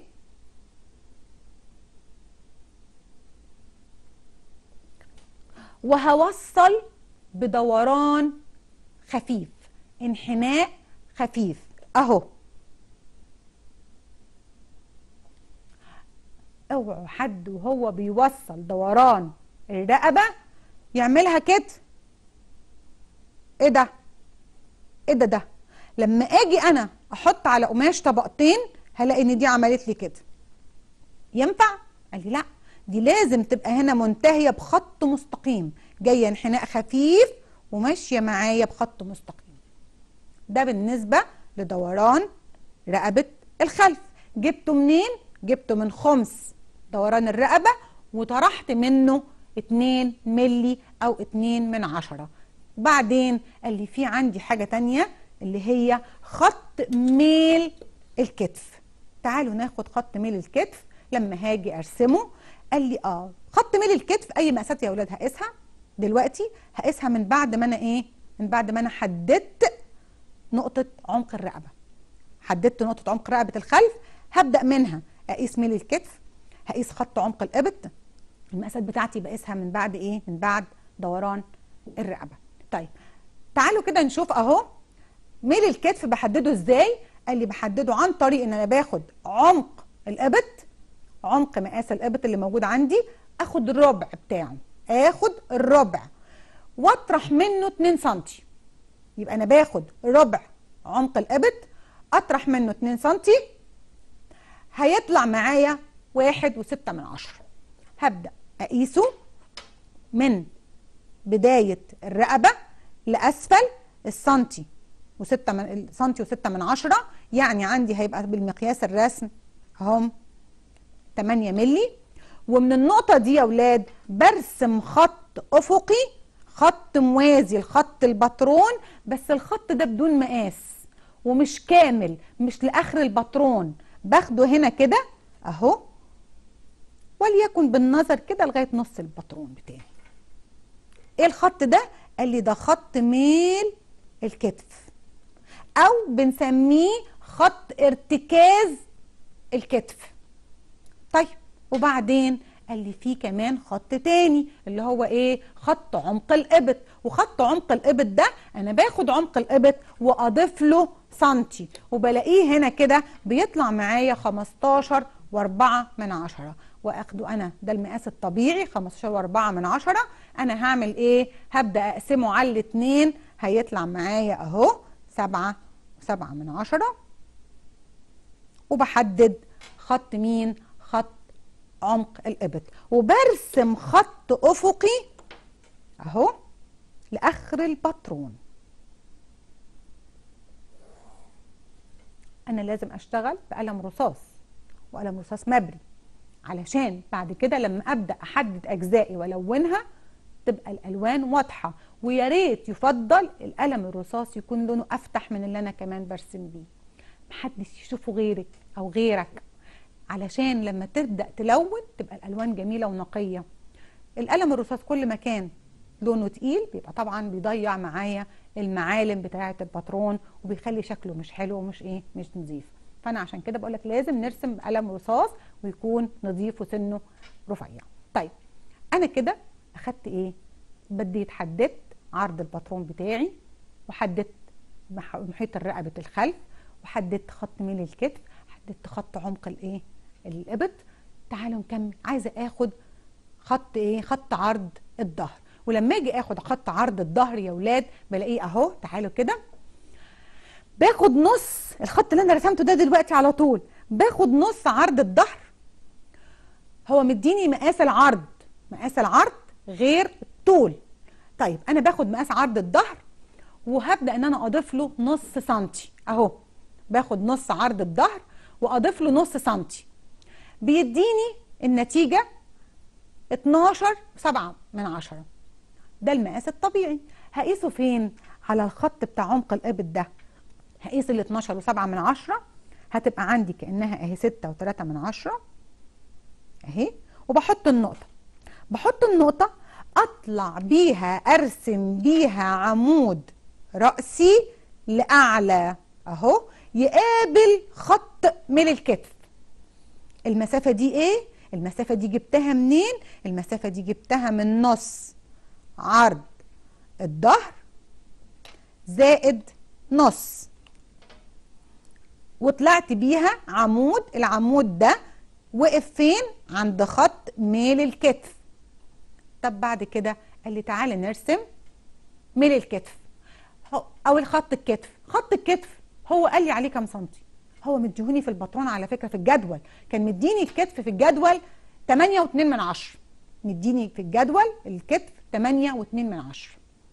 وهوصل بدوران خفيف انحناء خفيف اهو اوعوا حد وهو بيوصل دوران الرقبه يعملها كده ايه ده ايه ده ده لما اجي انا احط على قماش طبقتين هلاقي ان دي عملت لي كده ينفع قال لي لا دي لازم تبقى هنا منتهية بخط مستقيم جاية انحناء خفيف وماشية معايا بخط مستقيم ده بالنسبة لدوران رقبة الخلف جبته منين؟ جبته من خمس دوران الرقبة وطرحت منه 2 ملي أو 2 من عشرة بعدين قال لي في عندي حاجة تانية اللي هي خط ميل الكتف تعالوا ناخد خط ميل الكتف لما هاجي ارسمه قال لي اه خط ميل الكتف اي مقاسات يا اولاد هقيسها دلوقتي هقيسها من بعد ما انا ايه من بعد ما انا حددت نقطه عمق الرقبه حددت نقطه عمق رقبه الخلف هبدا منها اقيس ميل الكتف هقيس خط عمق الابط المقاسات بتاعتي بقيسها من بعد ايه من بعد دوران الرقبه طيب تعالوا كده نشوف اهو ميل الكتف بحدده ازاي قال لي بحدده عن طريق ان انا باخد عمق الابط عمق مقاس الابط اللي موجود عندي اخد الربع بتاعه اخد الربع واطرح منه 2 سم يبقى انا باخد ربع عمق الابط اطرح منه 2 سم هيطلع معايا واحد وستة من عشرة هبدأ أقيسه من بداية الرقبة لأسفل السنتي وستة من السنتي وستة من عشرة يعني عندي هيبقى بالمقياس الرسم هم 8 ملي ومن النقطة دي يا ولاد برسم خط أفقي خط موازي لخط الباترون بس الخط ده بدون مقاس ومش كامل مش لآخر الباترون باخده هنا كده أهو وليكن بالنظر كده لغاية نص الباترون بتاعي ايه الخط ده؟ قال لي ده خط ميل الكتف او بنسميه خط ارتكاز الكتف طيب وبعدين قال لي في كمان خط تاني اللي هو ايه خط عمق الابط وخط عمق الابط ده انا باخد عمق الابط واضيف له سنتي وبلاقيه هنا كده بيطلع معايا 15 واربعة من عشرة واخده انا ده المقاس الطبيعي 15 واربعة من عشرة انا هعمل ايه هبدأ اقسمه على الاتنين هيطلع معايا اهو سبعة وسبعة من عشرة وبحدد خط مين خط عمق الابط وبرسم خط افقي اهو لاخر الباترون انا لازم اشتغل بقلم رصاص وقلم رصاص مبري علشان بعد كده لما ابدا احدد اجزائي والونها تبقى الالوان واضحه ويا ريت يفضل القلم الرصاص يكون لونه افتح من اللي انا كمان برسم بيه محدش يشوفه غيرك او غيرك علشان لما تبدا تلون تبقى الالوان جميله ونقيه القلم الرصاص كل ما كان لونه تقيل بيبقى طبعا بيضيع معايا المعالم بتاعه الباترون وبيخلي شكله مش حلو ومش ايه مش نظيف فانا عشان كده بقول لك لازم نرسم بقلم رصاص ويكون نظيف وسنه رفيع طيب انا كده اخدت ايه بديت حددت عرض الباترون بتاعي وحددت محيط الرقبه الخلف وحددت خط ميل الكتف حددت خط عمق الايه الابط تعالوا نكمل عايزه اخد خط ايه خط عرض الظهر ولما اجي اخد خط عرض الظهر يا ولاد بلاقيه اهو تعالوا كده باخد نص الخط اللي انا رسمته ده دلوقتي على طول باخد نص عرض الظهر هو مديني مقاس العرض مقاس العرض غير الطول طيب انا باخد مقاس عرض الظهر وهبدا ان انا اضيف له نص سنتي اهو باخد نص عرض الظهر واضيف له نص سنتي بيديني النتيجه 12 7 من عشرة ده المقاس الطبيعي هقيسه فين على الخط بتاع عمق الابط ده هقيس ال 12 و7 من عشرة هتبقى عندي كانها اهي 6 و3 من عشرة اهي وبحط النقطه بحط النقطه اطلع بيها ارسم بيها عمود راسي لاعلى اهو يقابل خط من الكتف المسافه دي ايه المسافه دي جبتها منين المسافه دي جبتها من نص عرض الظهر زائد نص وطلعت بيها عمود العمود ده وقف فين عند خط ميل الكتف طب بعد كده قال لي تعالى نرسم ميل الكتف او الخط الكتف خط الكتف هو قال لي عليه كام سنتي هو مديهوني في الباترون على فكره في الجدول كان مديني الكتف في الجدول 8 و2 من 10 مديني في الجدول الكتف 8 و2 من 10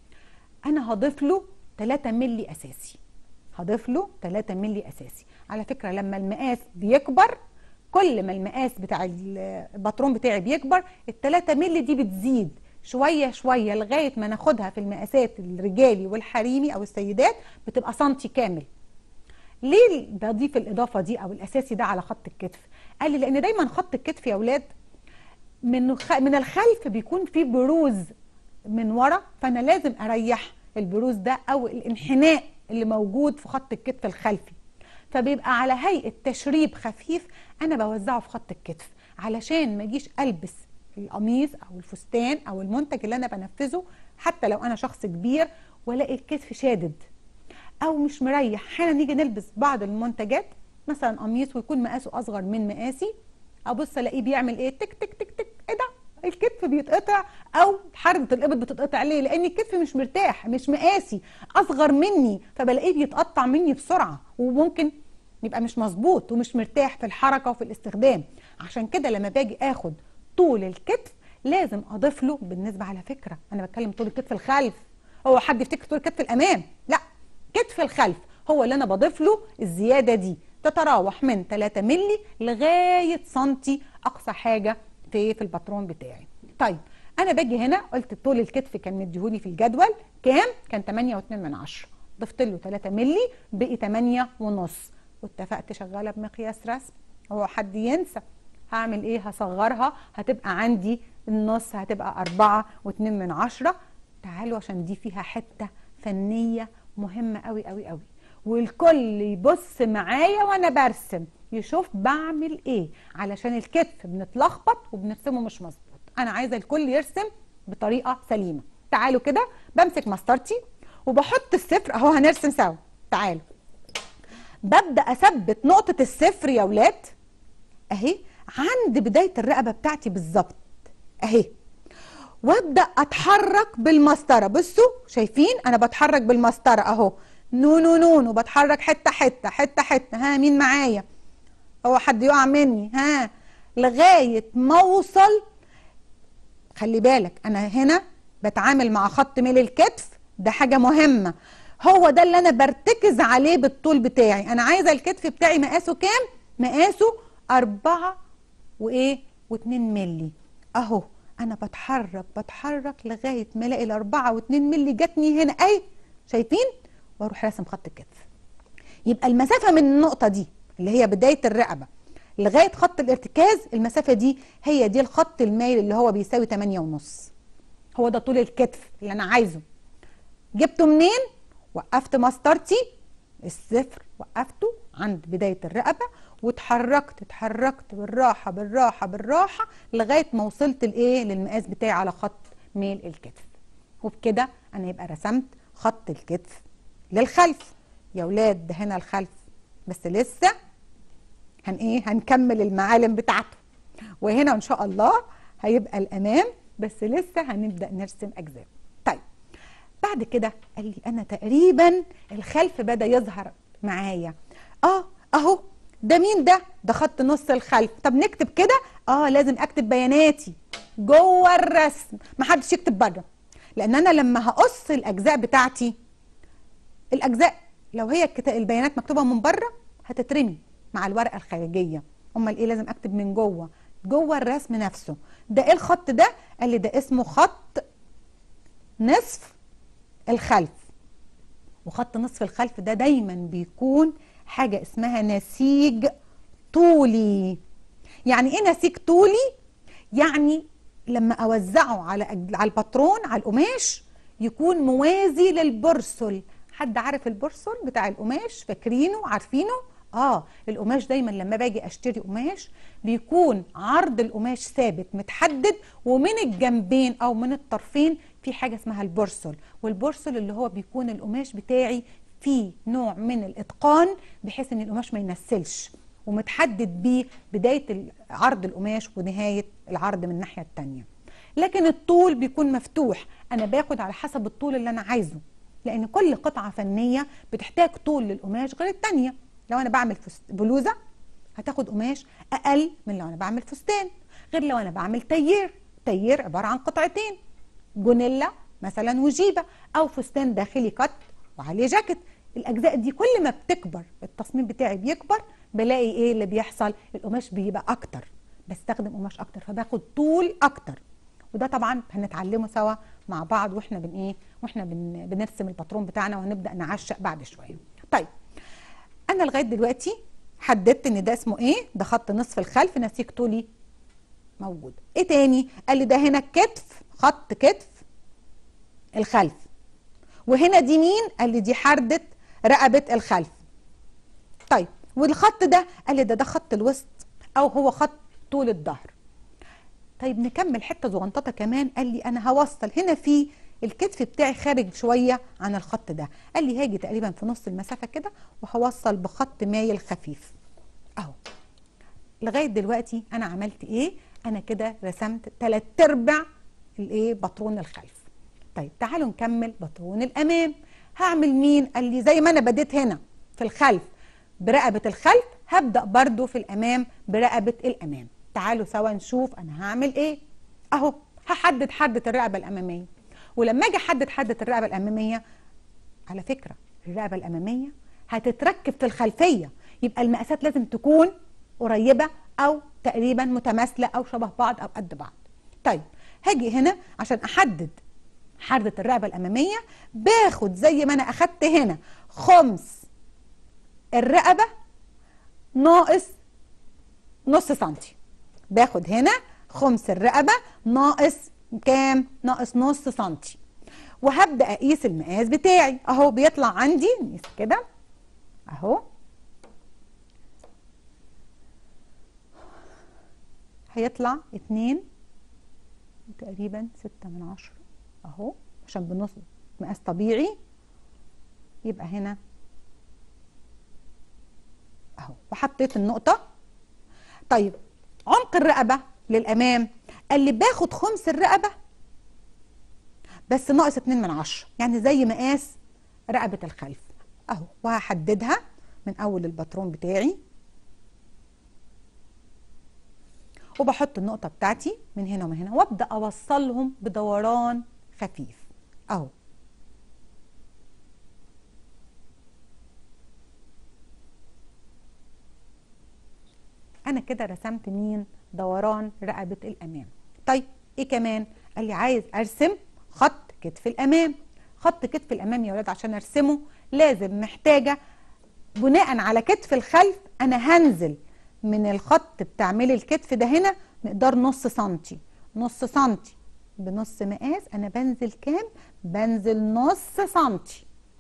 انا هضيف له 3 مللي اساسي هضيف له 3 مللي اساسي على فكره لما المقاس بيكبر كل ما المقاس بتاع الباترون بتاعي بيكبر ال 3 مللي دي بتزيد شويه شويه لغايه ما ناخدها في المقاسات الرجالي والحريمي او السيدات بتبقى سنتي كامل ليه بضيف الاضافه دي او الاساسي ده على خط الكتف قال لي لان دايما خط الكتف يا اولاد من من الخلف بيكون في بروز من ورا فانا لازم اريح البروز ده او الانحناء اللي موجود في خط الكتف الخلفي فبيبقى على هيئه تشريب خفيف انا بوزعه في خط الكتف علشان ما اجيش البس القميص او الفستان او المنتج اللي انا بنفذه حتى لو انا شخص كبير والاقي الكتف شادد او مش مريح احيانا نيجي نلبس بعض المنتجات مثلا قميص ويكون مقاسه اصغر من مقاسي ابص الاقيه بيعمل ايه تك تك تك تك ايه ده الكتف بيتقطع او حربة الابط بتتقطع ليه لان الكتف مش مرتاح مش مقاسي اصغر مني فبلاقيه بيتقطع مني بسرعه وممكن يبقى مش مظبوط ومش مرتاح في الحركه وفي الاستخدام عشان كده لما باجي اخد طول الكتف لازم اضيف له بالنسبه على فكره انا بتكلم طول الكتف الخلف هو حد يفتكر طول الكتف الامام لا كتف الخلف هو اللي انا بضيف له الزياده دي تتراوح من 3 مللي لغايه سنتي اقصى حاجه في في الباترون بتاعي طيب انا باجي هنا قلت طول الكتف كان مديهولي في الجدول كام كان 8 و2 من 10 ضفت له 3 مللي بقي 8 ونص واتفقت شغاله بمقياس رسم هو حد ينسى هعمل ايه هصغرها هتبقى عندي النص هتبقى أربعة واتنين من عشرة تعالوا عشان دي فيها حتة فنية مهمة قوي قوي قوي والكل يبص معايا وانا برسم يشوف بعمل ايه علشان الكتف بنتلخبط وبنرسمه مش مظبوط انا عايزه الكل يرسم بطريقه سليمه تعالوا كده بمسك مسطرتي وبحط الصفر اهو هنرسم سوا تعالوا ببدا اثبت نقطه الصفر يا ولاد اهي عند بدايه الرقبه بتاعتي بالظبط اهي وابدا اتحرك بالمسطره بصوا شايفين انا بتحرك بالمسطره اهو نون نون وبتحرك حته حته حته حته ها مين معايا هو حد يقع مني ها لغايه ما اوصل خلي بالك انا هنا بتعامل مع خط ميل الكتف ده حاجه مهمه هو ده اللي انا برتكز عليه بالطول بتاعي انا عايزه الكتف بتاعي مقاسه كام مقاسه أربعة وايه واتنين ملي اهو انا بتحرك بتحرك لغايه ما الاقي الأربعة واتنين ملي جاتني هنا اي شايفين واروح راسم خط الكتف يبقى المسافه من النقطه دي اللي هي بدايه الرقبه لغايه خط الارتكاز المسافه دي هي دي الخط المايل اللي هو بيساوي 8 ونص هو ده طول الكتف اللي انا عايزه جبته منين وقفت مسطرتي الصفر وقفته عند بدايه الرقبه واتحركت اتحركت بالراحه بالراحه بالراحه لغايه ما وصلت لايه للمقاس بتاعي على خط ميل الكتف وبكده انا يبقى رسمت خط الكتف للخلف يا ولاد ده هنا الخلف بس لسه هن ايه هنكمل المعالم بتاعته وهنا ان شاء الله هيبقى الامام بس لسه هنبدا نرسم اجزاء طيب بعد كده قال لي انا تقريبا الخلف بدا يظهر معايا اه اهو ده مين ده ده خط نص الخلف طب نكتب كده اه لازم اكتب بياناتي جوه الرسم ما حدش يكتب بره لان انا لما هقص الاجزاء بتاعتي الاجزاء لو هي البيانات مكتوبه من بره هتترمي مع الورقه الخارجيه امال ايه لازم اكتب من جوه جوه الرسم نفسه ده ايه الخط ده قال لي ده اسمه خط نصف الخلف وخط نصف الخلف ده دايما بيكون حاجه اسمها نسيج طولي يعني ايه نسيج طولي يعني لما اوزعه على على الباترون على القماش يكون موازي للبرسل حد عارف البرسل بتاع القماش فاكرينه عارفينه اه القماش دايما لما باجي اشتري قماش بيكون عرض القماش ثابت متحدد ومن الجنبين او من الطرفين في حاجه اسمها البرسل والبرسل اللي هو بيكون القماش بتاعي فيه نوع من الاتقان بحيث ان القماش ما ينسلش ومتحدد بيه بدايه عرض القماش ونهايه العرض من الناحيه الثانيه لكن الطول بيكون مفتوح انا باخد على حسب الطول اللي انا عايزه لان كل قطعه فنيه بتحتاج طول للقماش غير الثانيه لو انا بعمل بلوزه هتاخد قماش اقل من لو انا بعمل فستان غير لو انا بعمل تيير تيير عباره عن قطعتين جونيلا مثلا وجيبه او فستان داخلي كت وعليه جاكيت الاجزاء دي كل ما بتكبر التصميم بتاعي بيكبر بلاقي ايه اللي بيحصل القماش بيبقى اكتر بستخدم قماش اكتر فباخد طول اكتر وده طبعا هنتعلمه سوا مع بعض واحنا بن ايه واحنا بن بنرسم الباترون بتاعنا وهنبدا نعشق بعد شويه طيب انا لغايه دلوقتي حددت ان ده اسمه ايه ده خط نصف الخلف نسيج طولي موجود ايه تاني قال لي ده هنا كتف خط كتف الخلف وهنا دي مين قال لي دي حردة رقبة الخلف طيب والخط ده قال لي ده ده خط الوسط او هو خط طول الظهر طيب نكمل حته صغنططه كمان قال لي انا هوصل هنا في الكتف بتاعي خارج شويه عن الخط ده قال لي هاجي تقريبا في نص المسافه كده وهوصل بخط مايل خفيف اهو لغايه دلوقتي انا عملت ايه انا كده رسمت ثلاث ارباع الايه بطرون الخلف طيب تعالوا نكمل بطرون الامام هعمل مين قال لي زي ما انا بديت هنا في الخلف برقبه الخلف هبدا برضو في الامام برقبه الامام تعالوا سوا نشوف انا هعمل ايه اهو هحدد حدة الرقبه الاماميه ولما اجي احدد حدة الرقبه الاماميه على فكره الرقبه الاماميه هتتركب في الخلفيه يبقى المقاسات لازم تكون قريبه او تقريبا متماثله او شبه بعض او قد بعض طيب هاجي هنا عشان احدد حردة الرقبة الأمامية باخد زي ما أنا أخدت هنا خمس الرقبة ناقص نص سنتي باخد هنا خمس الرقبة ناقص كام؟ ناقص نص سنتي وهبدأ أقيس المقاس بتاعي أهو بيطلع عندي نقيس كده أهو هيطلع اتنين تقريبا ستة من عشرة اهو عشان بنص مقاس طبيعي يبقى هنا اهو وحطيت النقطة طيب عمق الرقبة للأمام قال لي باخد خمس الرقبة بس ناقص اتنين من عشرة يعني زي مقاس رقبة الخلف اهو وهحددها من أول الباترون بتاعي وبحط النقطة بتاعتي من هنا ومن هنا وابدأ أوصلهم بدوران خفيف اهو انا كده رسمت مين دوران رقبه الامام طيب ايه كمان قال لي عايز ارسم خط كتف الامام خط كتف الامام يا ولاد عشان ارسمه لازم محتاجه بناء على كتف الخلف انا هنزل من الخط بتاع ميل الكتف ده هنا مقدار نص سنتي نص سنتي بنص مقاس انا بنزل كام بنزل نص سنتي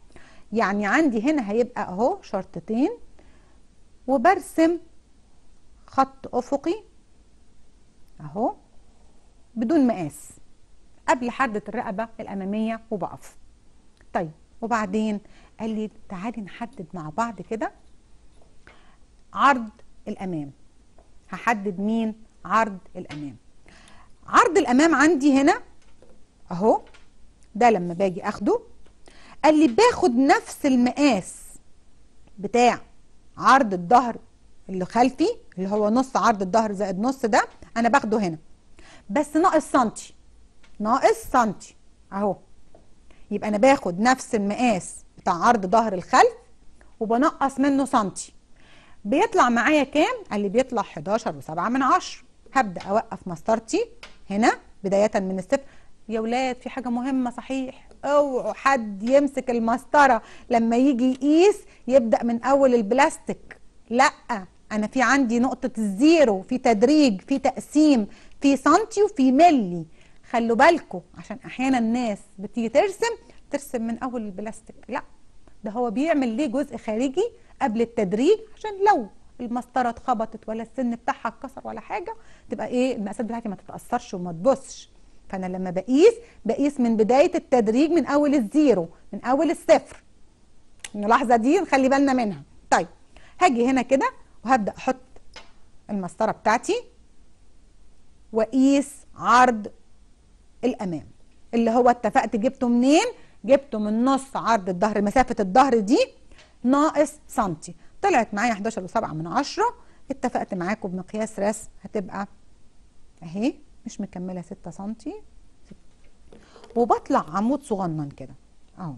يعني عندي هنا هيبقى اهو شرطتين وبرسم خط افقي اهو بدون مقاس قبل حردة الرقبة الأمامية وبقف طيب وبعدين قال لي تعالي نحدد مع بعض كده عرض الأمام هحدد مين عرض الأمام عرض الأمام عندي هنا أهو ده لما باجي أخده قال لي باخد نفس المقاس بتاع عرض الظهر اللي خلفي اللي هو نص عرض الظهر زائد نص ده انا باخده هنا بس ناقص سنتي ناقص سنتي اهو يبقى انا باخد نفس المقاس بتاع عرض ظهر الخلف وبنقص منه سنتي بيطلع معايا كام قال لي بيطلع 11 و7 من 10 هبدا اوقف مسطرتي هنا بدايه من الصفر يا ولاد في حاجه مهمه صحيح اوعوا حد يمسك المسطره لما يجي يقيس يبدا من اول البلاستيك لا انا في عندي نقطه الزيرو في تدريج في تقسيم في سنتي وفي ملي خلوا بالكم عشان احيانا الناس بتيجي ترسم ترسم من اول البلاستيك لا ده هو بيعمل ليه جزء خارجي قبل التدريج عشان لو المسطره اتخبطت ولا السن بتاعها اتكسر ولا حاجه تبقى ايه المقاسات بتاعتي ما تتاثرش وما تبصش فانا لما بقيس بقيس من بدايه التدريج من اول الزيرو من اول الصفر الملاحظه دي نخلي بالنا منها طيب هاجي هنا كده وهبدا احط المسطره بتاعتي واقيس عرض الامام اللي هو اتفقت جبته منين جبته من نص عرض الظهر مسافه الظهر دي ناقص سنتي طلعت معايا 11 و7 من 10 اتفقت معاكم بمقياس رسم هتبقى اهي مش مكمله 6 سنتي وبطلع عمود صغنن كده اهو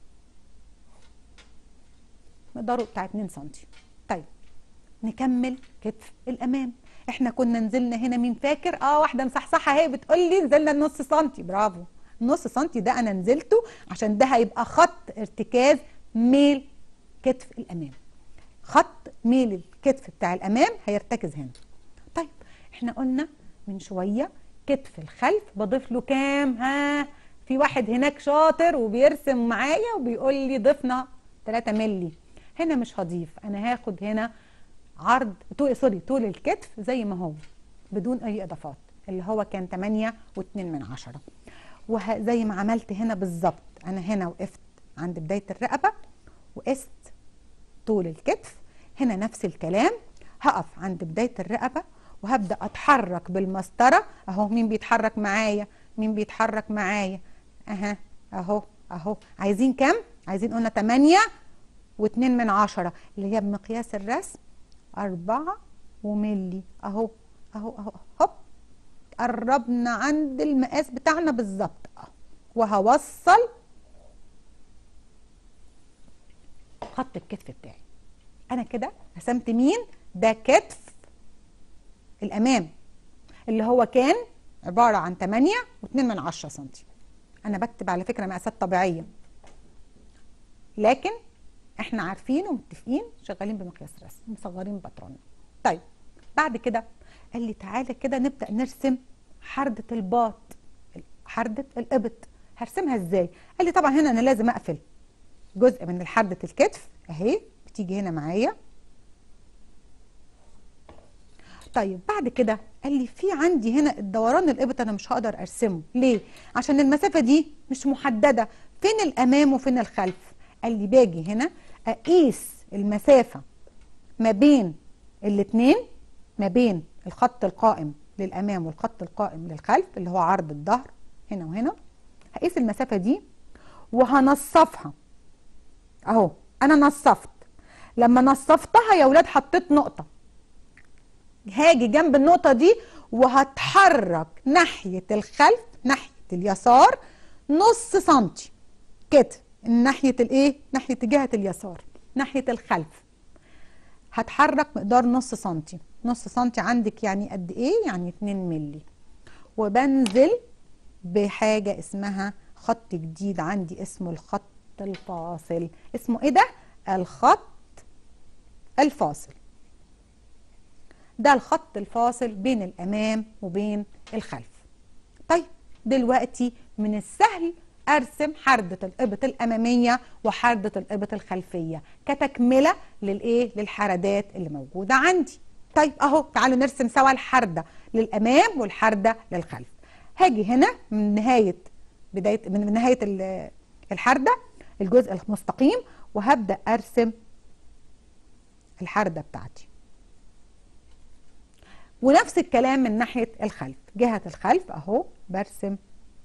مقداره بتاع 2 سنتي طيب نكمل كتف الامام احنا كنا نزلنا هنا مين فاكر اه واحده مصحصحه اهي بتقول لي نزلنا النص سنتي برافو النص سنتي ده انا نزلته عشان ده هيبقى خط ارتكاز ميل كتف الامام خط ميل الكتف بتاع الامام هيرتكز هنا طيب احنا قلنا من شويه كتف الخلف بضيف له كام ها في واحد هناك شاطر وبيرسم معايا وبيقول لي ضفنا 3 مللي هنا مش هضيف انا هاخد هنا عرض طول سوري طول الكتف زي ما هو بدون اي اضافات اللي هو كان 8 و2 من عشرة وزي ما عملت هنا بالظبط انا هنا وقفت عند بدايه الرقبه وقست طول الكتف هنا نفس الكلام هقف عند بدايه الرقبه وهبدا اتحرك بالمسطره اهو مين بيتحرك معايا مين بيتحرك معايا اها اهو اهو عايزين كام عايزين قلنا 8 و2 من عشرة اللي هي بمقياس الرسم أربعة وملي أهو أهو أهو هوب قربنا عند المقاس بتاعنا بالظبط وهوصل خط الكتف بتاعي أنا كده رسمت مين ده كتف الأمام اللي هو كان عبارة عن 8 و2 من 10 سنتي أنا بكتب على فكرة مقاسات طبيعية لكن احنا عارفين ومتفقين شغالين بمقياس رسم مصغرين باترون طيب بعد كده قال لي تعالى كده نبدا نرسم حردة الباط حردة الابط هرسمها ازاي قال لي طبعا هنا انا لازم اقفل جزء من حردة الكتف اهي بتيجي هنا معايا طيب بعد كده قال لي في عندي هنا الدوران الابط انا مش هقدر ارسمه ليه عشان المسافه دي مش محدده فين الامام وفين الخلف قال لي باجي هنا اقيس المسافه ما بين الاثنين ما بين الخط القائم للامام والخط القائم للخلف اللي هو عرض الظهر هنا وهنا هقيس المسافه دي وهنصفها اهو انا نصفت لما نصفتها يا ولاد حطيت نقطه هاجي جنب النقطه دي وهتحرك ناحيه الخلف ناحيه اليسار نص سنتي كده ناحيه الايه ناحيه جهه اليسار ناحيه الخلف هتحرك مقدار نص سنتي نص سنتي عندك يعني قد ايه يعني 2 ملي وبنزل بحاجه اسمها خط جديد عندي اسمه الخط الفاصل اسمه ايه ده الخط الفاصل ده الخط الفاصل بين الامام وبين الخلف طيب دلوقتي من السهل ارسم حردة الابط الامامية وحردة الابط الخلفية كتكملة للايه للحردات اللي موجودة عندي طيب اهو تعالوا نرسم سوا الحردة للامام والحردة للخلف هاجي هنا من نهاية بداية من نهاية الحردة الجزء المستقيم وهبدأ ارسم الحردة بتاعتي ونفس الكلام من ناحية الخلف جهة الخلف اهو برسم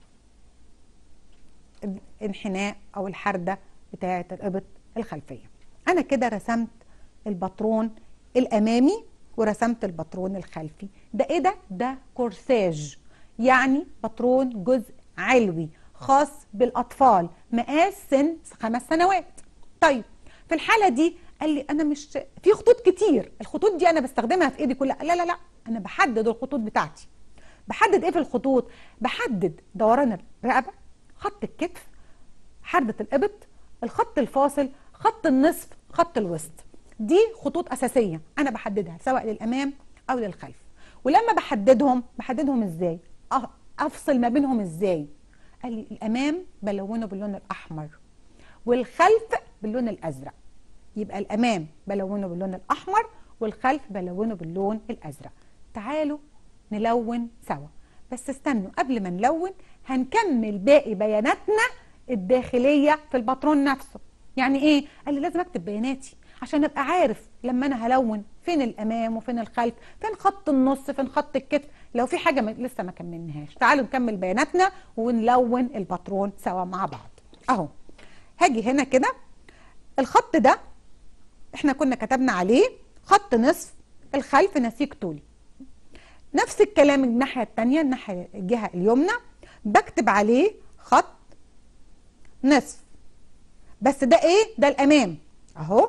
الانحناء او الحردة بتاعة الابط الخلفية انا كده رسمت الباترون الامامي ورسمت الباترون الخلفي ده ايه ده ده كورساج يعني باترون جزء علوي خاص بالاطفال مقاس سن خمس سنوات طيب في الحالة دي قال لي انا مش في خطوط كتير الخطوط دي انا بستخدمها في ايدي كلها لا لا لا انا بحدد الخطوط بتاعتي بحدد ايه في الخطوط بحدد دوران الرقبه خط الكتف حردة الابط الخط الفاصل خط النصف خط الوسط دي خطوط اساسيه انا بحددها سواء للامام او للخلف ولما بحددهم بحددهم ازاي افصل ما بينهم ازاي قال لي الامام بلونه باللون الاحمر والخلف باللون الازرق يبقى الامام بلونه باللون الاحمر والخلف بلونه باللون الازرق تعالوا نلون سوا بس استنوا قبل ما نلون هنكمل باقي بياناتنا الداخليه في الباترون نفسه يعني ايه قال لي لازم اكتب بياناتي عشان ابقى عارف لما انا هلون فين الامام وفين الخلف فين خط النص فين خط الكتف لو في حاجه لسه ما كملناهاش تعالوا نكمل بياناتنا ونلون الباترون سوا مع بعض اهو هاجي هنا كده الخط ده احنا كنا كتبنا عليه خط نصف الخلف نسيج طولي نفس الكلام الناحيه الثانيه الناحيه الجهه اليمنى بكتب عليه خط نصف بس ده ايه ده الامام اهو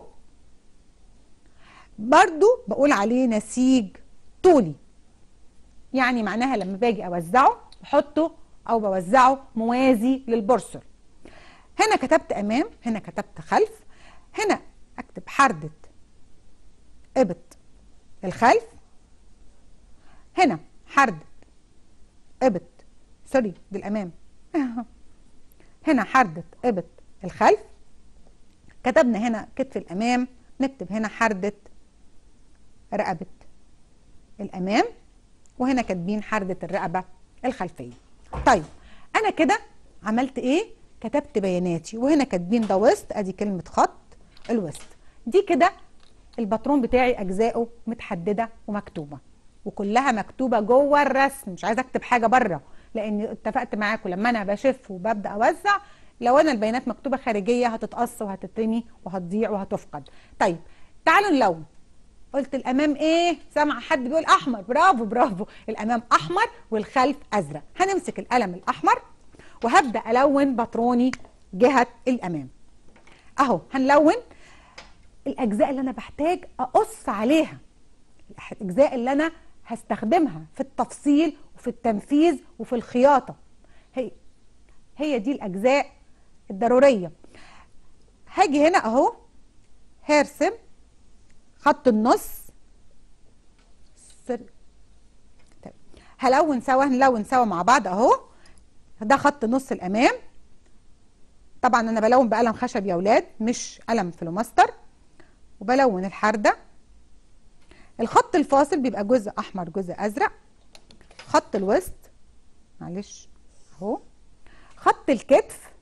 برضو بقول عليه نسيج طولي يعني معناها لما باجي اوزعه بحطه او بوزعه موازي للبرسل هنا كتبت امام هنا كتبت خلف هنا اكتب حردة ابط الخلف هنا حردة ابط سوري دي الامام هنا حردة ابط الخلف كتبنا هنا كتف الامام نكتب هنا حردة رقبة الامام وهنا كاتبين حردة الرقبة الخلفية طيب انا كده عملت ايه كتبت بياناتي وهنا كاتبين ده وسط ادي كلمة خط الوسط دي كده الباترون بتاعي اجزائه متحدده ومكتوبه وكلها مكتوبه جوه الرسم مش عايزه اكتب حاجه بره لان اتفقت معاكم لما انا بشف وببدا اوزع لو انا البيانات مكتوبه خارجيه هتتقص وهتترمي وهتضيع وهتفقد طيب تعالوا نلون قلت الامام ايه سامع حد بيقول احمر برافو برافو الامام احمر والخلف ازرق هنمسك القلم الاحمر وهبدا الون باتروني جهه الامام اهو هنلون الاجزاء اللي انا بحتاج اقص عليها الاجزاء اللي انا هستخدمها في التفصيل وفي التنفيذ وفي الخياطه هي هي دي الاجزاء الضروريه هاجي هنا اهو هرسم خط النص سر... طيب. هلون سوا هنلون سوا مع بعض اهو ده خط نص الامام طبعا انا بلون بقلم خشب يا اولاد مش قلم فلوماستر وبلون الحردة الخط الفاصل بيبقى جزء احمر جزء ازرق خط الوسط معلش اهو خط الكتف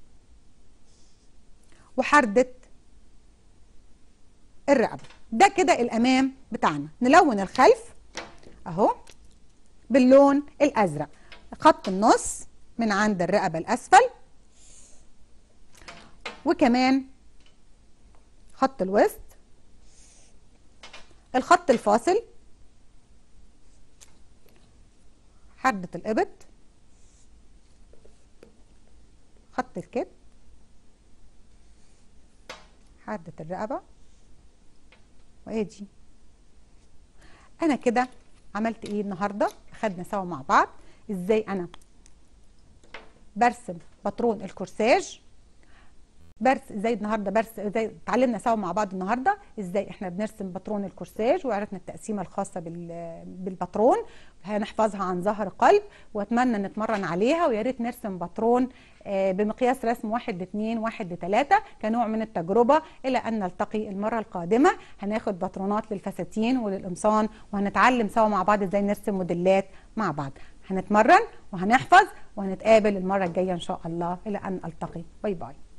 وحردة الرقبة ده كده الامام بتاعنا نلون الخلف اهو باللون الازرق خط النص من عند الرقبة الاسفل وكمان خط الوسط الخط الفاصل حردة الإبط خط الكتف حردة الرقبة وادي انا كده عملت ايه النهارده خدنا سوا مع بعض ازاي انا برسم باترون الكورساج درس ازاي النهارده درس ازاي اتعلمنا سوا مع بعض النهارده ازاي احنا بنرسم باترون الكورساج وعرفنا التقسيمه الخاصه بال- بالباترون هنحفظها عن ظهر قلب واتمنى نتمرن عليها ويا ريت نرسم باترون آه، بمقياس رسم واحد لاثنين واحد لثلاثة كنوع من التجربة إلى أن نلتقي المرة القادمة هناخد باترونات للفساتين وللقمصان وهنتعلم سوا مع بعض إزاي نرسم موديلات مع بعض هنتمرن وهنحفظ وهنتقابل المرة الجاية إن شاء الله إلى أن ألتقي باي باي